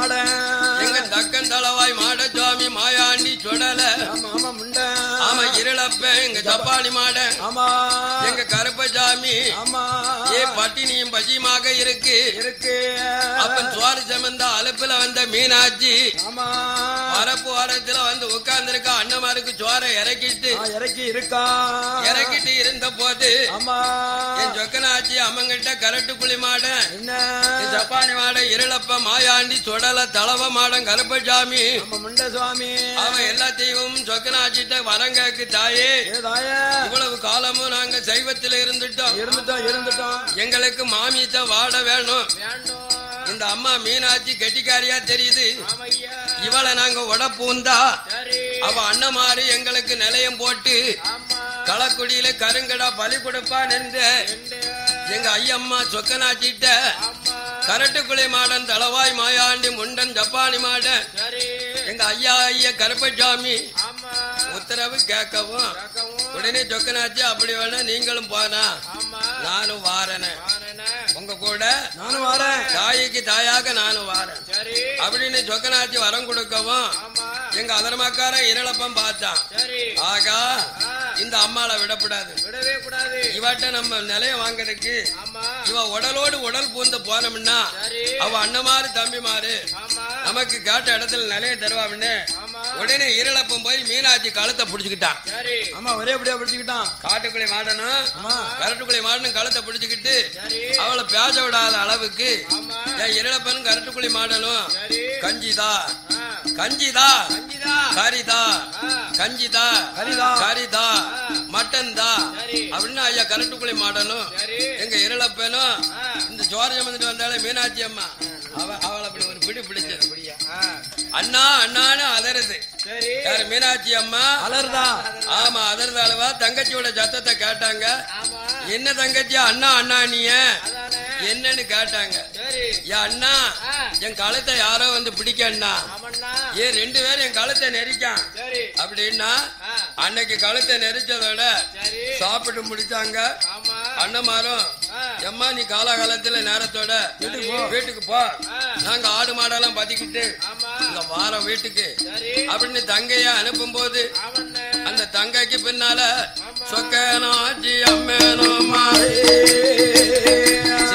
எங்க தக்கன் தளவாய் மாட சுவாமி மாயாண்டி சுடல
ஆமா ஆமா முண்டை
ஆமா இருளப்ப எங்க சப்பானி மாட
ஆமா
எங்க கருப்பசாமி
ஆமா
ஏ பட்டினியும் பசியுமாக இருக்கு
இருக்கு
அப்பன் சுவாரி சமந்த அலுப்புல வந்த மீனாட்சி
ஆமா
வரப்பு ஓரத்துல வந்து உட்கார்ந்திருக்க அண்ணமாருக்கு சோரை இறக்கிட்டு
ஆ, இறக்கி இருக்கா
இறக்கிட்டு இருந்த போது
ஆமா
என் சொக்கனாச்சி அம்மங்கிட்ட கரட்டு புலி மாட
என்ன
என் ஜப்பானி மாட இருளப்ப மாயாண்டி சுடல தளவ மாடம் கருப்பசாமி
நம்ம முண்டை சுவாமி
அவன் எல்லா தெய்வமும் சொக்கனாச்சிட்ட வரங்கக்கு தாயே
ஏதாய
இவ்வளவு காலமும் நாங்க சைவத்துல இருந்துட்டோம்
இருந்துட்டோம் இருந்துட்டோம்
எங்களுக்கு மாமியத்தை வாட வேணும்
வேண்டும்
இந்த அம்மா மீனாட்சி கெட்டிக்காரியா தெரியுது
ஆமையா
இவளை நாங்க உடப்பூந்தா
சரி
அவ அண்ணமாரி எங்களுக்கு நிலையம் போட்டு
ஆமா
களக்குடியில கருங்கடா பலி கொடுப்பான் என்று
ரெண்டு
எங்க ஐயம்மா சொக்கனாச்சிட்ட
ஆமா
கரட்டுக்குளி மாடன் தளவாய் மாயாண்டி முண்டன் ஜப்பானி மாடன்
சரி
எங்க ஐயா ஐயா கருப்பசாமி
ஆமா
உத்தரவு கேட்கவும்
கேட்கவும்
உடனே சொக்கனாச்சி அப்படி வேணா நீங்களும் போனா
ஆமா
நானும் வாரனே
வாரேனே.
உங்க கூட
நானும் வரேன்
தாய்க்கு தாயாக நானும் வாரேன்
சரி
அப்படின்னு சொக்கனாச்சி வரம் கொடுக்கவும்
ஆமா
எங்க அதர்மக்காரன் இருளப்பம் பார்த்தான்
சரி
ஆகா
ஆ,
இந்த அம்மாளை விடக்கூடாது
விடவே கூடாது
இவட்ட நம்ம நிலையம் வாங்குறதுக்கு
ஆமா
இவ உடலோடு உடல் பூந்து போனோம்னா
சரி
அவ அண்ணமாரு தம்பிமாரு
ஆமா
நமக்கு கேட்ட இடத்துல நிலையம் தருவான்னு
ஆமா
உடனே இருளப்பம் போய் மீனாட்சி கழுத்தை பிடிச்சுக்கிட்டான்
சரி
ஆமா ஒரே அப்படியே பிடிச்சுக்கிட்டான்
காட்டுக்குள்ளே மாடணும்
ஆமா
கரட்டுக்குள்ளே மாடணும் கழுத்தை பிடிச்சுக்கிட்டு
சரி
அவளை பேச விடாத அளவுக்கு
ஆமா
என் இருளப்பன் கரட்டுக்குள்ளே மாடணும்
சரி
கஞ்சிதா
ஆ,
கஞ்சிதா
அஞ்சுதா
கரிதா
ஆ,
கஞ்சிதா
கரிதா.
கரிதா மட்டன் தா
சரி.
அப்படின்னு ஐயா கரட்டுக்குள்ளே மாடணும்
சரி
எங்க இருளப்பனும்
ஆ,
இந்த ஜோரம் வந்துட்டு வந்தாலே மீனாட்சி அம்மா அவ அவளை அப்படி ஒரு பிடி பிடிச்சது பிடியா
ஆ,
அண்ணா அண்ணான்னு அதருது
சரி
யாரு மீனாட்சி அம்மா
அலர்தா
ஆமா அதருது அளவா தங்கச்சியோட சத்தத்தை கேட்டாங்க
ஆமா
என்ன தங்கச்சி அண்ணா அண்ணா நீய
அதானே
என்னன்னு கேட்டாங்க
சரி
ஏன் அண்ணா
ஆ,
என் கழுத்தை யாரோ வந்து பிடிக்க அண்ணா
ஆமண்ணா
ஏன் ரெண்டு பேரும் என் கழுத்தை நெரிக்கான்
சரி
அப்படின்னா
ஆ,
அன்னைக்கு கழுத்தை நெரிச்சதோட
சரி
சாப்பிட்டு முடிச்சாங்க
ஆமா
அண்ணமாரும்
ஆ,
எம்மா நீ காலாகாலத்துல நேரத்தோட
வீட்டுக்கு போ.
வீட்டுக்கு போ
ஆ,
நாங்க ஆடு மாடெல்லாம் பத்திக்கிட்டு
ஆமா
இந்த வாரம் வீட்டுக்கு
சரி
அப்படின்னு தங்கைய அனுப்பும் போது
ஆமண்ணே
அந்த தங்கைக்கு பின்னால சொக்கனாச்சி அம்மேனோ மாறி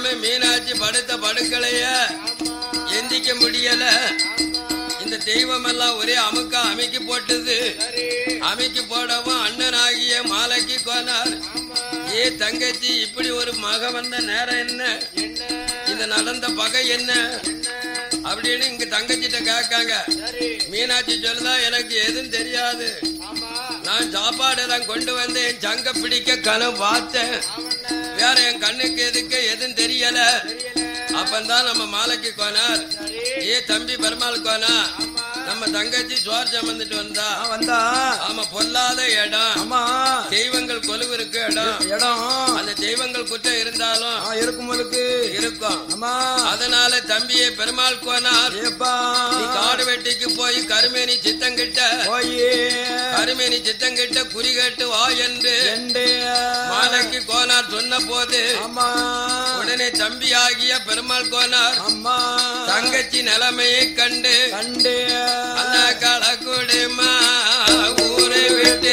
மீனாட்சி படுத்த படுக்கலைய எந்திக்க முடியல இந்த தெய்வம் எல்லாம் ஒரே அமுக்கா அமைக்கி போட்டது அமைக்கி போடவும் அண்ணனாகிய மாலைக்கு கோனார் ஏ தங்கச்சி இப்படி ஒரு மக வந்த நேரம் என்ன இந்த நடந்த பகை என்ன அப்படின்னு இங்க தங்கச்சிட்ட கேட்காங்க மீனாட்சி சொல்லுதா எனக்கு எதுவும் தெரியாது நான் சாப்பாடு தான் கொண்டு வந்து என் சங்க பிடிக்க கனவு பார்த்தேன் வேற என் கண்ணுக்கு எதுக்கு எதுவும் தெரியல அப்பந்தான் நம்ம மாலைக்கு கோனார் ஏ தம்பி பெருமாள் கோனா நம்ம தங்கச்சி சோர் சமந்துட்டு வந்தா
ஆ, வந்தா
ஆமா பொல்லாத இடம்
ஆமா
தெய்வங்கள் கொலுவு இருக்கு இடம்
இடம்
அந்த தெய்வங்கள் குற்றம் இருந்தாலும்
ஆ, இருக்கும் இருக்கு
இருக்கும்
ஆமா
அதனால தம்பியை பெருமாள் கோனார்
ஏப்பா
நீ காடு வெட்டிக்கு போய் கருமேனி சித்தங்கிட்ட
போய்
கருமேனி சித்தங்கிட்ட குறி கேட்டு வா என்று
எண்டு
மாலைக்கு கோனார் சொன்ன போது
ஆமா
உடனே தம்பியாகிய பெருமாள் கோனார்
அம்மா
தங்கச்சி நிலைமையை கண்டு
கண்டு
அந்த களக்குடிமா ஊரை விட்டு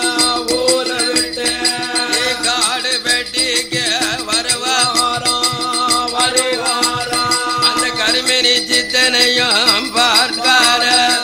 ஊரை விட்டு
நீ காடு வெட்டிக்கு வருவா
வாரம் வருவாரம்
அந்த கருமேனி சித்தனையும் பார்க்கார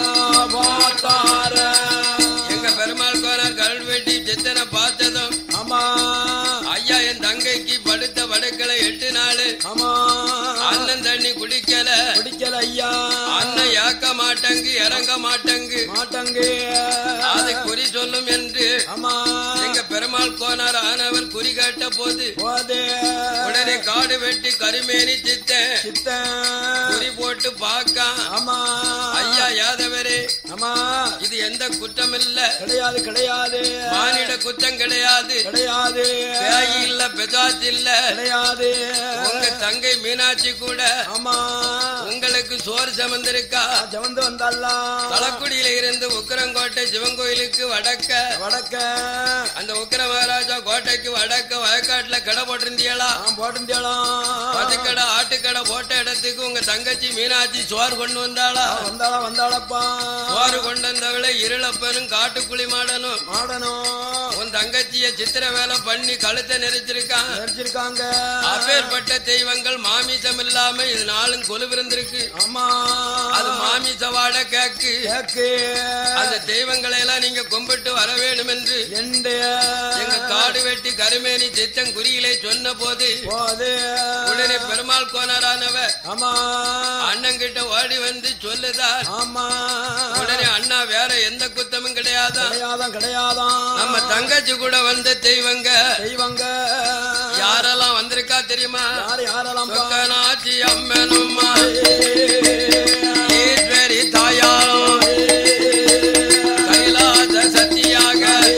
பார்த்தார
எங்க பெருமாள் கோனார் கல் வெட்டி சித்தனை பார்த்ததும்
ஆமா
ஐயா என் தங்கைக்கு படுத்த படுக்கலை எட்டு நாள்
ஆமா
அண்ணன் தண்ணி குடிக்கல
பிடிக்கல ஐயா
அண்ணன் ஏக்க மாட்டங்கு இறங்க மாட்டங்கு
மாட்டங்க
அது குறி சொல்லும் என்று
ஆமா
எங்க பெருமாள் கோனார் ஆனவர் குறி கேட்ட போது
போதே
உடனே காடு வெட்டி கருமேனி சித்தன்
சித்தன்
குறி போட்டு பார்க்க
ஆமா
ஐயா யாதவரே
ஆமா
இது எந்த குற்றம் இல்ல
கிடையாது கிடையாது
மானிட குற்றம் கிடையாது
கிடையாது
பேய் இல்ல பெதாச்சு இல்ல
கிடையாது
உங்க தங்கை மீனாட்சி கூட
ஆமா
உங்களுக்கு சோறு சமந்திருக்கா
ஜவந்து வந்தாலா
தலக்குடியில இருந்து உக்கரங்கோட்டை சிவன் கோயிலுக்கு வடக்க
வடக்க
அந்த உக்கர மகாராஜா கோட்டைக்கு வடக்க வயக்காட்டுல கடை போட்டிருந்தியலா
நான் போட்டுலாம்
பசுக்கடை ஆட்டுக்கடை போட்ட இடத்துக்கு உங்க தங்கச்சி மீனாட்சி சோறு கொண்டு வந்தாளா
வந்தாளா வந்தாளப்பா
சோறு கொண்டு வந்தவளை இருளப்பனும் காட்டுக்குழி மாடனும்
மாடணும்
உன் தங்கச்சிய சித்திர வேலை பண்ணி கழுத்தை நெரிச்சிருக்கான்
நடிச்சிருக்காங்க
அப்பேற்பட்ட தெய்வங்கள் மாமிசம் இல்லாம இது நாளும் கொலுவிருந்திருக்கு
ஆமா
அது மாமிச வாட கேக்கு
கேக்கு
அந்த தெய்வங்களை எல்லாம் நீங்க கும்பிட்டு வர வேண்டும் என்று
எண்டு
எங்க காடு வெட்டி கருமேனி சித்தம் குறியிலே சொன்ன போது
போது
உடனே பெருமாள் கோனரானவ
ஆமா
அண்ணங்கிட்ட ஓடி வந்து சொல்லுதான்
ஆமா
உடனே அண்ணா வேற எந்த குத்தமும் கிடையாதா
கிடையாதான் கிடையாதான்
நம்ம தங்கச்சி கூட வந்த தெய்வங்க
தெய்வங்க
யாரெல்லாம் வந்திருக்கா தெரியுமா
யார் யாரெல்லாம் பா-
சொக்கநாச்சி அம்மனும்மா ஈஸ்வரி தாயாரும் கைலாச சக்தியாக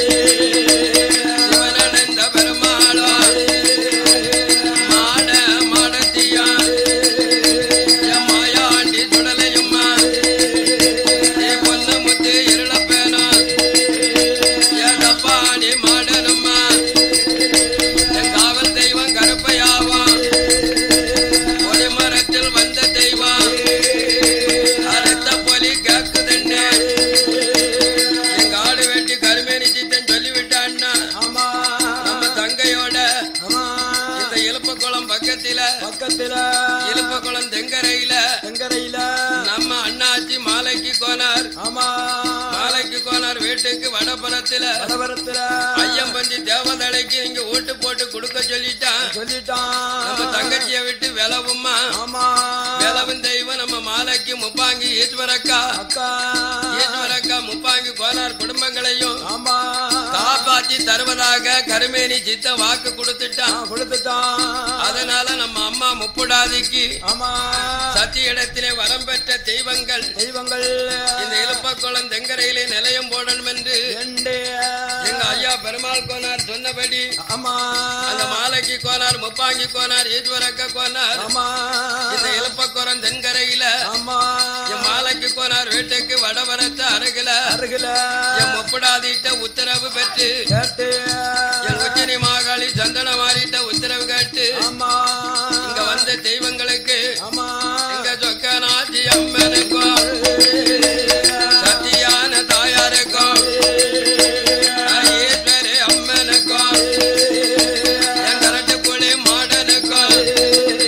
சிவனடைந்த பெருமாளும் மாட மாடத்தியா என் மாயாண்டி சுடலையும்மா நீ பொண்ணு முத்து இருளப்பேனா என் தப்பாணி மாடனும்மா என் காவல் தெய்வம் கருப்பையாவான் ஒளிமரத்தில் வந்த தெய்வம் அறுத்த பொலி கேக்குதுன்னு எங்க ஆடு வெட்டி கருமேனி சித்தன் சொல்லிவிட்டான்னா
ஆமா
நம்ம தங்கையோட
ஆமா
இந்த இழுப்பக்குளம் பக்கத்தில
பக்கத்துல
இழுப்பக்குளம் தெங்கரையில
தெங்கரையில
நம்ம அண்ணாச்சி மாலைக்கு கோனார்
ஆமா
மாலைக்கு கோனார் வீட்டுக்கு வடபுறத்துல
வடவரத்துல
ஐயம்பஞ்சி தேவதலைக்கு இங்க ஓட்டு போட்டு கொடுக்க சொல்லிட்டான் நம்ம
சொல்லிட்டான்
தங்கச்சியை விட்டு விளவும்மா
ஆமா
விளவும் தெய்வம் நம்ம மாலைக்கு முப்பாங்கி ஈஸ்வரக்கா
அக்கா
ஈஸ்வரக்கா முப்பாங்கி கோனார் குடும்பங்களையும்
ஆமா
காப்பாற்றி தருவதாக கருமேனி சித்த வாக்கு கொடுத்துட்டான்
நான் கொடுத்துட்டான்
அதனால நம்ம அம்மா முப்புடாதிக்கு
ஆமா
சத்தி இடத்திலே வரம் பெற்ற தெய்வங்கள்
தெய்வங்கள்
இந்த இழுப்பக்குளம் தெங்கரையிலே நிலையம் போடணும் என்று
எண்டு
எங்க ஐயா பெருமாள் கோனார் சொன்னபடி
ஆமா
அந்த மாலைக்கு கோனார் முப்பாங்கி கோனார் ஈஸ்வரக்க கோனார்
ஆமா
இந்த இழுப்பக்குளம் தென்கரையில
ஆமா
என் மாலைக்கு கோனார் வீட்டுக்கு வடவரத்து அருகில
அருகில
என் முப்புடாதிட்ட உத்தரவு பெற்று
கேட்டு
என் உச்சினி மாகாளி சந்தன மாறிட்ட உத்தரவு கேட்டு
ஆமா
இங்க வந்த தெய்வங்களுக்கு
ஆமா
எங்க சொக்கநாச்சி அம்மனுக்கும் சத்தியான தாயாருக்கும் ஈஸ்வரி அம்மனுக்கும் என் கரட்டுக்குழி மாடனுக்கும்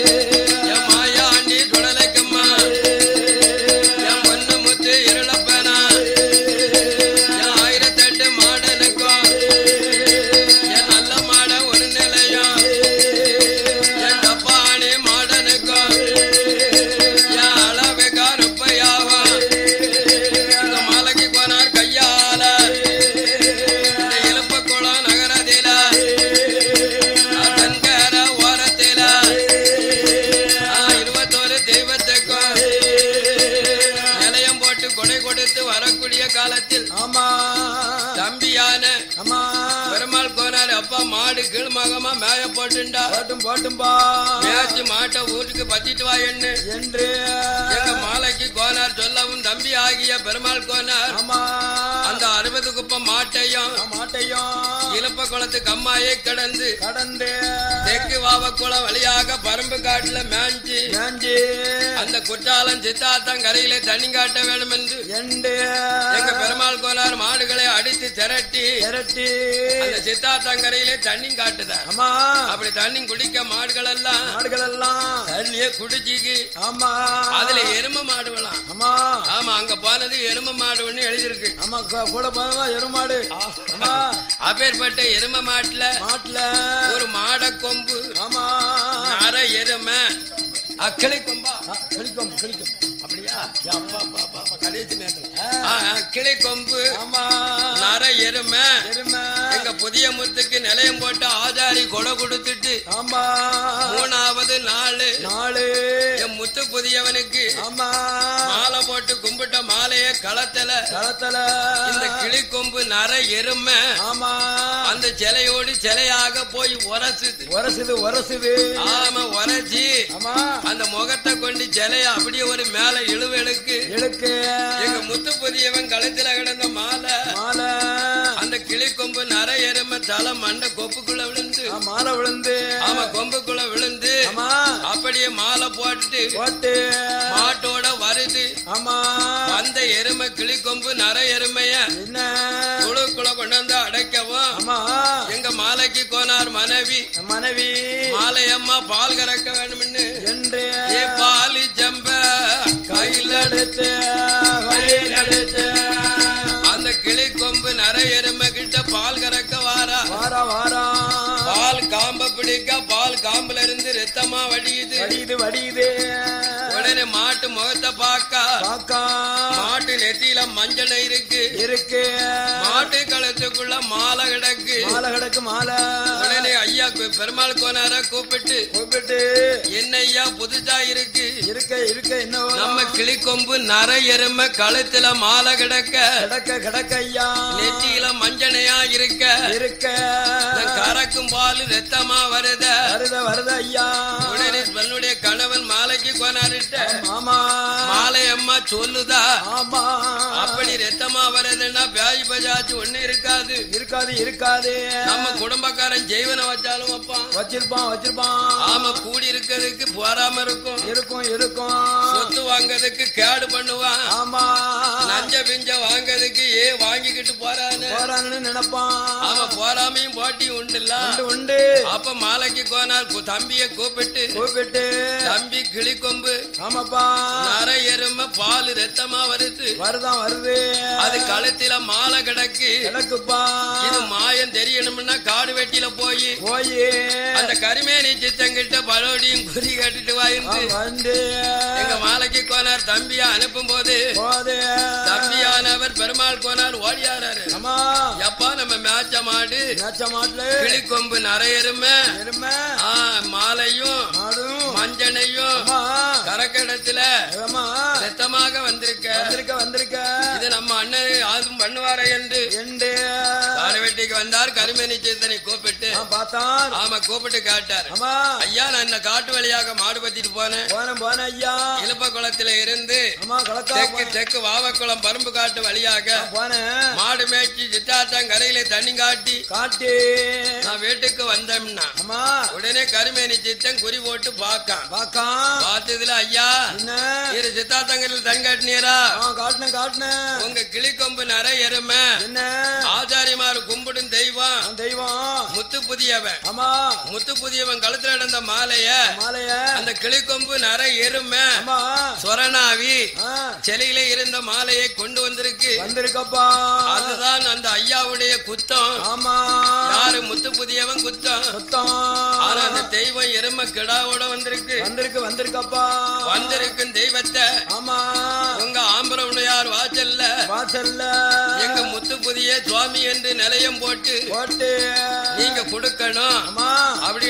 மாடு கீழ்மகமா மேய போட்டுண்டா
போட்டும் போட்டும்பா
மேய்ச்சி மாட்டை வீட்டுக்கு பத்திட்டு வா என்ன
என்று
எங்க மாலைக்கு கோனார் சொல்லவும் தம்பி ஆகிய பெருமாள் கோனார்
ஆமா
அந்த அறுபது குப்பம் மாட்டையும்
மாட்டையும்
இலப்ப குளத்து கம்மாயை கடந்து
கடந்து
தெற்கு வாவக்குளம் வழியாக பரம்பு காட்டுல மேஞ்சி
மேஞ்சி
அந்த குற்றாலம் சித்தாத்தம் கரையிலே தண்ணி காட்ட வேண்டும் என்று
எண்டு
எங்க பெருமாள் கோனார் மாடுகளை அடித்து திரட்டி
திரட்டி
அந்த சித்தாத்தங்கரையிலே தண்ணி காட்டுதார்
ஆமா
அப்படி தண்ணி குடிக்க மாடுகள் எல்லாம்
மாடுகள் எல்லாம்
தண்ணியே குடிச்சிக்கு
ஆமா
அதுல எரும மாடுவலாம்
ஆமா
ஆமா அங்க போனது எரும மாடு ஒண்ணு எழுதிருக்கு
ஆமா க- கூட போனதா எருமாடு ஆமா
அப்பேற்பட்ட எரும மாட்டுல
மாட்டுல
ஒரு மாட கொம்பு
ஆமா
அரை எருமை அக்கிளை கொம்பா
ஆ, கிளிக்கும் கிளிக்கும்
அப்படியா யா, அப்பா, அப்பா, அப்பா, அப்பா, கடைசி நேரத்துல ஆ, ஆ, கிளை கொம்பு
ஆமா
நர எருமை
எருமை
எங்க புதிய முத்துக்கு நிலையம் போட்டு ஆதாரி கொடை கொடுத்துட்டு
ஆமா
மூணாவது நாளு
நாலு
என் முத்து புதியவனுக்கு
ஆமா
மாலை போட்டு கும்பிட்ட மாலைய களத்துல
களத்துல
இந்த கிளி கொம்பு நர எருமை
ஆமா
அந்த சிலையோடு சிலையாக போய் உரசுது
உரசுது உரசுது
ஆமா உரைச்சி
ஆமா
அந்த முகத்தை கொண்டு சிலைய அப்படியே ஒரு மேல இழுவெழுக்கு
இழுக்கு
எங்க முத்து புதியவன் கழுத்துல கிடந்த மாலை
மாலை
அந்த கிளி கொம்பு நர எருமை தலை மண்டை கொப்புக்குள்ள விழுந்து
ஆ, மாலை விழுந்து
ஆமா கொம்புக்குள்ள விழுந்து
ஆமா
அப்படியே மாலை போட்டுட்டு
போட்டு
மாட்டோட வருது
ஆமா
அந்த எருமை கிளி கொம்பு நர எருமைய
என்ன
குழுக்குள்ள கொண்டு வந்து அடைக்கவும்
ஆமா
எங்க மாலைக்கு கோனார் மனைவி
மனைவி
மாலையம்மா பால் கறக்க வேணும்னு
என்று
ஏ பாலி ஜம்ப கையில
எடுத்து வழியில் எடுத்து
அந்த கிளி கொம்பு நர எருமை கிட்ட பால் கறக்க வாரா
வாரா வாரா
பால் காம்ப பிடிக்க பால் காம்புல இருந்து ரத்தமா வடியுது
வடியுது வடியுது
உடனே மாட்டு முகத்தை பார்க்க
காக்கா
மாட்டு நெத்தியில மஞ்சள் இருக்கு
இருக்கு
மாட்டு கழுத்துக்குள்ள மாலை கிடக்கு
மாலை கிடக்கு மாலை
உடனே ஐயா கு- பெருமாள் கோனார கூப்பிட்டு
கூப்பிட்டு
என்ன ஐயா புதுசா இருக்கு
இருக்க இருக்க என்ன
நம்ம கிளிக்கொம்பு நர எருமை கழுத்துல மாலை கிடக்க
கிடக்க கிடக்க ஐயா
நெத்தியில மஞ்சனையா இருக்க
இருக்க
இந்த கறக்கும் பால் ரத்தமா வருத
வருத வருத ஐயா
உடனே தன்னுடைய கணவன் மாலைக்கு கோனாரிட்ட
மாமா
மாலை அம்மா சொல்லுதா
ஆமா
அப்படி ரத்தமா வருதுன்னா பியாஜி பஜாச்சு ஒண்ணு இருக்காது
இருக்காது இருக்காது
நம்ம குடும்பக்காரன் ஜெய்வனை வச்சாலும் வைப்பான்
வச்சிருப்பான் வச்சிருப்பான்
ஆமா கூடி இருக்கிறதுக்கு போறாம இருக்கும்
இருக்கும் இருக்கும்
சொத்து வாங்கறதுக்கு கேடு பண்ணுவான்
ஆமா
நஞ்ச பிஞ்ச வாங்கறதுக்கு ஏ வாங்கிக்கிட்டு போறான்னு
போறான்னு நினைப்பான்
அவன் போறாமையும் போட்டி உண்டுல்ல
உண்டு உண்டு
அப்ப மாலைக்கு கோனார் கு- தம்பிய கூப்பிட்டு
கூப்பிட்டு
தம்பி கிளிக்கொம்பு
ஆமாப்பா
நர எருமை பால் ரத்தமா வருது
வருதான் வருது
அது கழுத்தில மாலை கிடக்கு
எனக்குப்பா
இது மாயம் தெரியணும்னா காடு வெட்டியில போய்
போய்
அந்த கரிமேனி சித்தங்கிட்ட பலோடியும் குறி கட்டிட்டு வாயிருந்து
வந்து
எங்க மாலைக்கு கோனார் தம்பியா அனுப்பும் போது
போது
தம்பியானவர் பெருமாள் கோனார் ஓடியாராரு
ஆமா
எப்பா நம்ம மேய்ச்ச மாடு
மேச்ச மாட்டுல
கிளிக்கொம்பு நரையருமை
எருமை
ஆ, மாலையும்
மாடும்
மஞ்சனையும்
ஆமா
கரக்கடத்துல
ஆமா
ரத்தமாக வந்திருக்க
வந்திருக்க வந்திருக்க
இது நம்ம அண்ணன் யாரும் பண்ணுவார என்று
எண்டு
காடு வெட்டிக்கு வந்தார் கருமேனி சித்தனை கூப்பிட்டு
ஆ, பார்த்தான்
ஆமா கூப்பிட்டு காட்டார்
ஆமா
ஐயா நான் இந்த காட்டு வழியாக மாடு பத்திட்டு போனேன்
போன போன ஐயா
இழுப்ப குளத்துல இருந்து
ஆமா கலக்கா
தெற்கு தெற்கு வாவக்குளம் பரும்பு காட்டு வழியாக
போனேன்
மாடு மேய்ச்சி சித்தாத்தம் கரையில தண்ணி காட்டி
காட்டி
நான் வீட்டுக்கு வந்தோம்னா
ஆமா
உடனே கருமேனி சித்தம் குறி போட்டு பாக்கான்
பாக்கான்
பார்த்ததுல ஐயா
என்ன
இரு சித்தாத்தங்கரில் தண்ணி காட்டினீரா
ஆ காட்டினேன் காட்டினேன்
உங்க கிளிக்கொம்பு நர எருமை
என்ன
ஆச்சாரிமார் கும்பிடும் தெய்வம்
அவன் தெய்வம்
முத்து புதியவன்
ஆமா
முத்து புதியவன் கழுத்துல நடந்த மாலைய
மாலைய
அந்த கிளிக்கொம்பு நர எருமை
ஆமா
சொரணாவி
ஆ,
சிலையில இருந்த மாலையை கொண்டு வந்திருக்கு
வந்திருக்கப்பா
அதுதான் அந்த ஐயாவுடைய குத்தம்
ஆமா
யாரு முத்து புதியவன் குத்தம்
சுத்தம்
ஆனா அந்த தெய்வம் எருமை கிடாவோட வந்திருக்கு
வந்திருக்கு வந்திருக்கப்பா
வந்திருக்கும் தெய்வத்தை
ஆமா
உங்க ஆம்பரவுடையார் வாசல்ல
வாசல்ல
எங்க முத்து புதிய சுவாமி என்று நிலையம் போட்டு
போட்டு
நீங்க கொடுக்கணும்
ஆமா
அப்படின்னு அங்க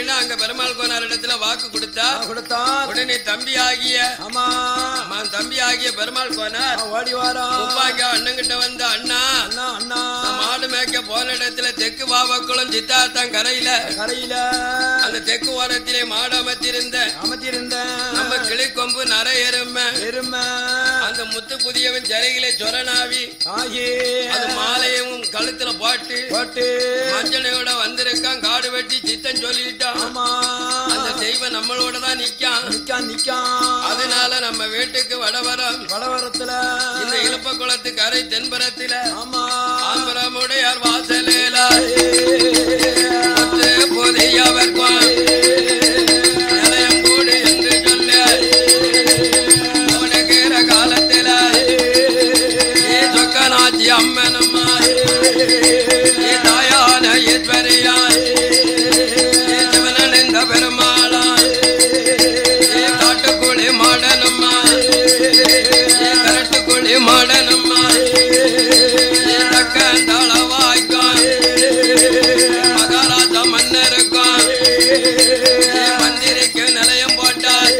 பெருமாள் கோனார் இடத்துல வாக்கு கொடுத்தா
கொடுத்தான்
உடனே தம்பி ஆகிய
ஆமா
தம்பி ஆகிய பெருமாள் கோனார்
ஓடி வாரம்
முப்பாக்கி அண்ணங்கிட்ட வந்து அண்ணா
அண்ணா அண்ணா
நான் மாடு மேய்க்க போன இடத்துல தெற்கு பாவக்குளம் சித்தார்த்தம் கரையில
கரையில
அந்த தெற்கு ஓரத்திலே மாடு அமைத்திருந்த
அமைச்சிருந்தேன்
நம்ம கிளிக்கொம்பு நர எருமை
பெருமை
அந்த முத்து புதியவன் சிறைகளை சொரணாவி
ஆகி
அது மாலையும் கழுத்துல போட்டு
போட்டு
மஞ்சளையோட வந்திருக்கான் காடு வெட்டி சித்தம் சொல்லிட்டான்
ஆமா
அந்த தெய்வம் நம்மளோட தான் நிக்கான்
நிக்கான் நிக்கான்
அதனால நம்ம வீட்டுக்கு வடவரம்
வடவரத்துல
இந்த இழுப்ப குளத்து கரை தென்புறத்தில
ஆமா
ஆம்பரமுடையார் வாசலேல முத்து புதியவர் நிலையம் கூடு என்று சொல்ல அவனுக்கிற காலத்தில ஏ சொக்கனாச்சி அம்மனம்மா ஏ தாயான ஈஸ்வரியா ஏ சிவனந்த பெருமாளா ஏ காட்டுக்குழி மாடனம்மா ஏ கரட்டுக்குழி மாடனம்மா ஏ தக்கந்தள வாய்க்கான் மகாராஜா மன்னருக்கும் ஏ மந்திரிக்கு நிலையம் போட்டார்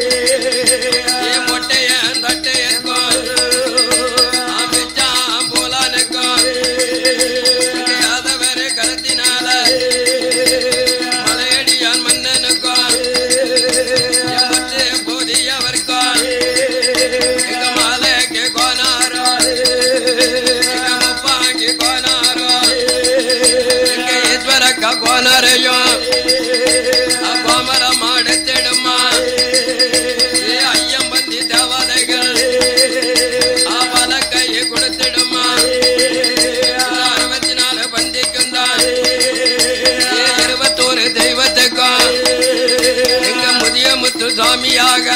ஏ மொட்டையன் தட்டையருக்கும் ஆமிச்சான் போலானுக்கும் யாதவரு கருத்தினால மலையடியான் மன்னனுக்கும் என் முத்து போதியவர்க்கும் எங்க மாலைக்கு கோனாரோ எங்க முப்பாங்கி கோனாரோ எங்க ஈஸ்வரக்கா கோனாரையும் கோமர மாடத்திடுமா ஏ ஐயம்பந்தி தேவாதைகள் ஆவல கையை கொடுத்திடுமா அறுபத்தி நாலு பந்திக்கும் தான் இருபத்தோரு தெய்வத்துக்கும் எங்க முதிய முத்து சுவாமியாக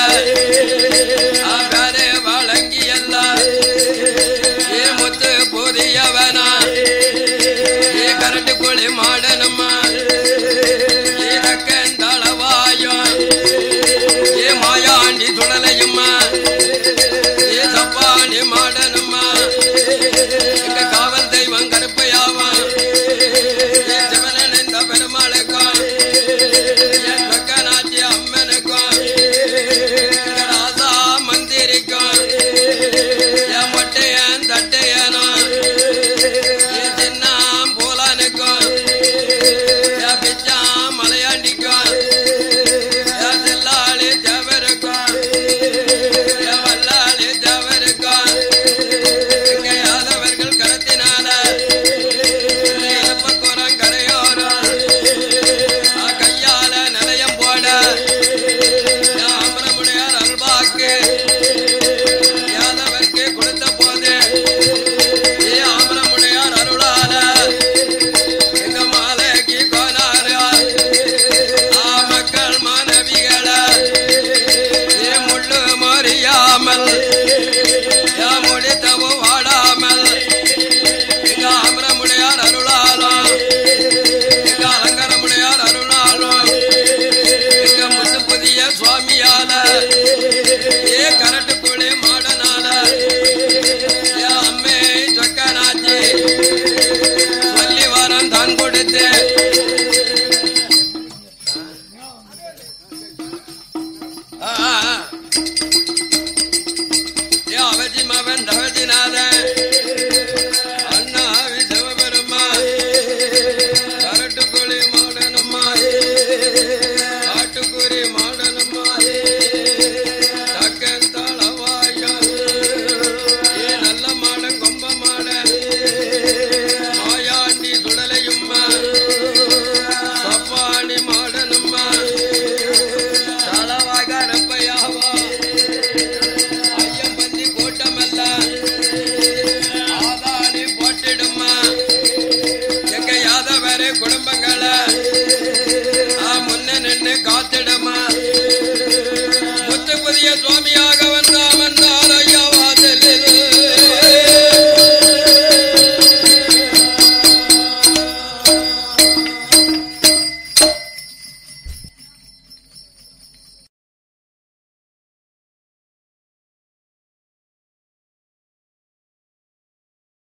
அவரே வழங்கி எல்லாம் ஏ முத்து புதியவனா ஏ கரட்டு குழி மாடனம்மா ஏ தக்கந்தளவாயும் ஏ மாயாண்டி சுடலையும்மா ஏ சப்பாண்டி மாடனம்மா எங்க காவல் தெய்வம் கருப்பையாவா ஏ சிவனந்த பெருமாளுக்கும் ஏ சொக்கநாச்சி அம்மனுக்கும் எங்க ராசா மந்திரிக்கும் ஏ மொட்டையன் தட்டையனோ ஏ சின்னாம் போலானுக்கும் ஏ பிச்சாம் மலையாண்டிக்கும் ஏ செல்லாளி தேவருக்கும் ஏ வல்லாளி தேவருக்கும் எங்க யாதவர்கள் கரத்தினால இழப்பக்குறம் கரையோரம் ஆ கையால நிலையம் போட ஆம்பரமுடையார் அல்வாக்கு யாதவர்க்கு கொடுத்த போது ஏ ஆம்பரமுடையார் அருளால எங்க மாலைக்கு கோனாரா ஆ மக்கள் மாணவிகள ஏ முள்ளு மறியாமல் யா முடித்தவும் வாடாமல் எங்க ஆம்பரமுடையார் அருளாலும் எங்க அலங்காரமுடையார் அருளாலும் எங்க முத்து புதிய சுவாமியால ஏ கரட்டு குழி மாடனால ஏ அம்மே சொக்கனாச்சி சொல்லி வாரம் தான் கொடுத்து ஆ, ஆ, ஆ. ஏ அவதி மவன் தவதிநாதன் அண்ணா விதவபெருமா கரட்டுக்குழி மாடனம்மா காட்டுக்குறி மாடனம்மா தக்கன் தளவாயா ஏ நல்ல மாடன் கொம்ப மாடன் மாயாண்டி சுடலையும்மா சப்பாணி மாடனம்மா தளவாய் கரப்பையாவா ஐயம்பந்தி கூட்டமெல்லாம் ஆதானி போட்டிடுமா எங்க யாதவரே குடும்பங்களை ஆ முன்ன நின்னு காத்திடுமா முத்து புதிய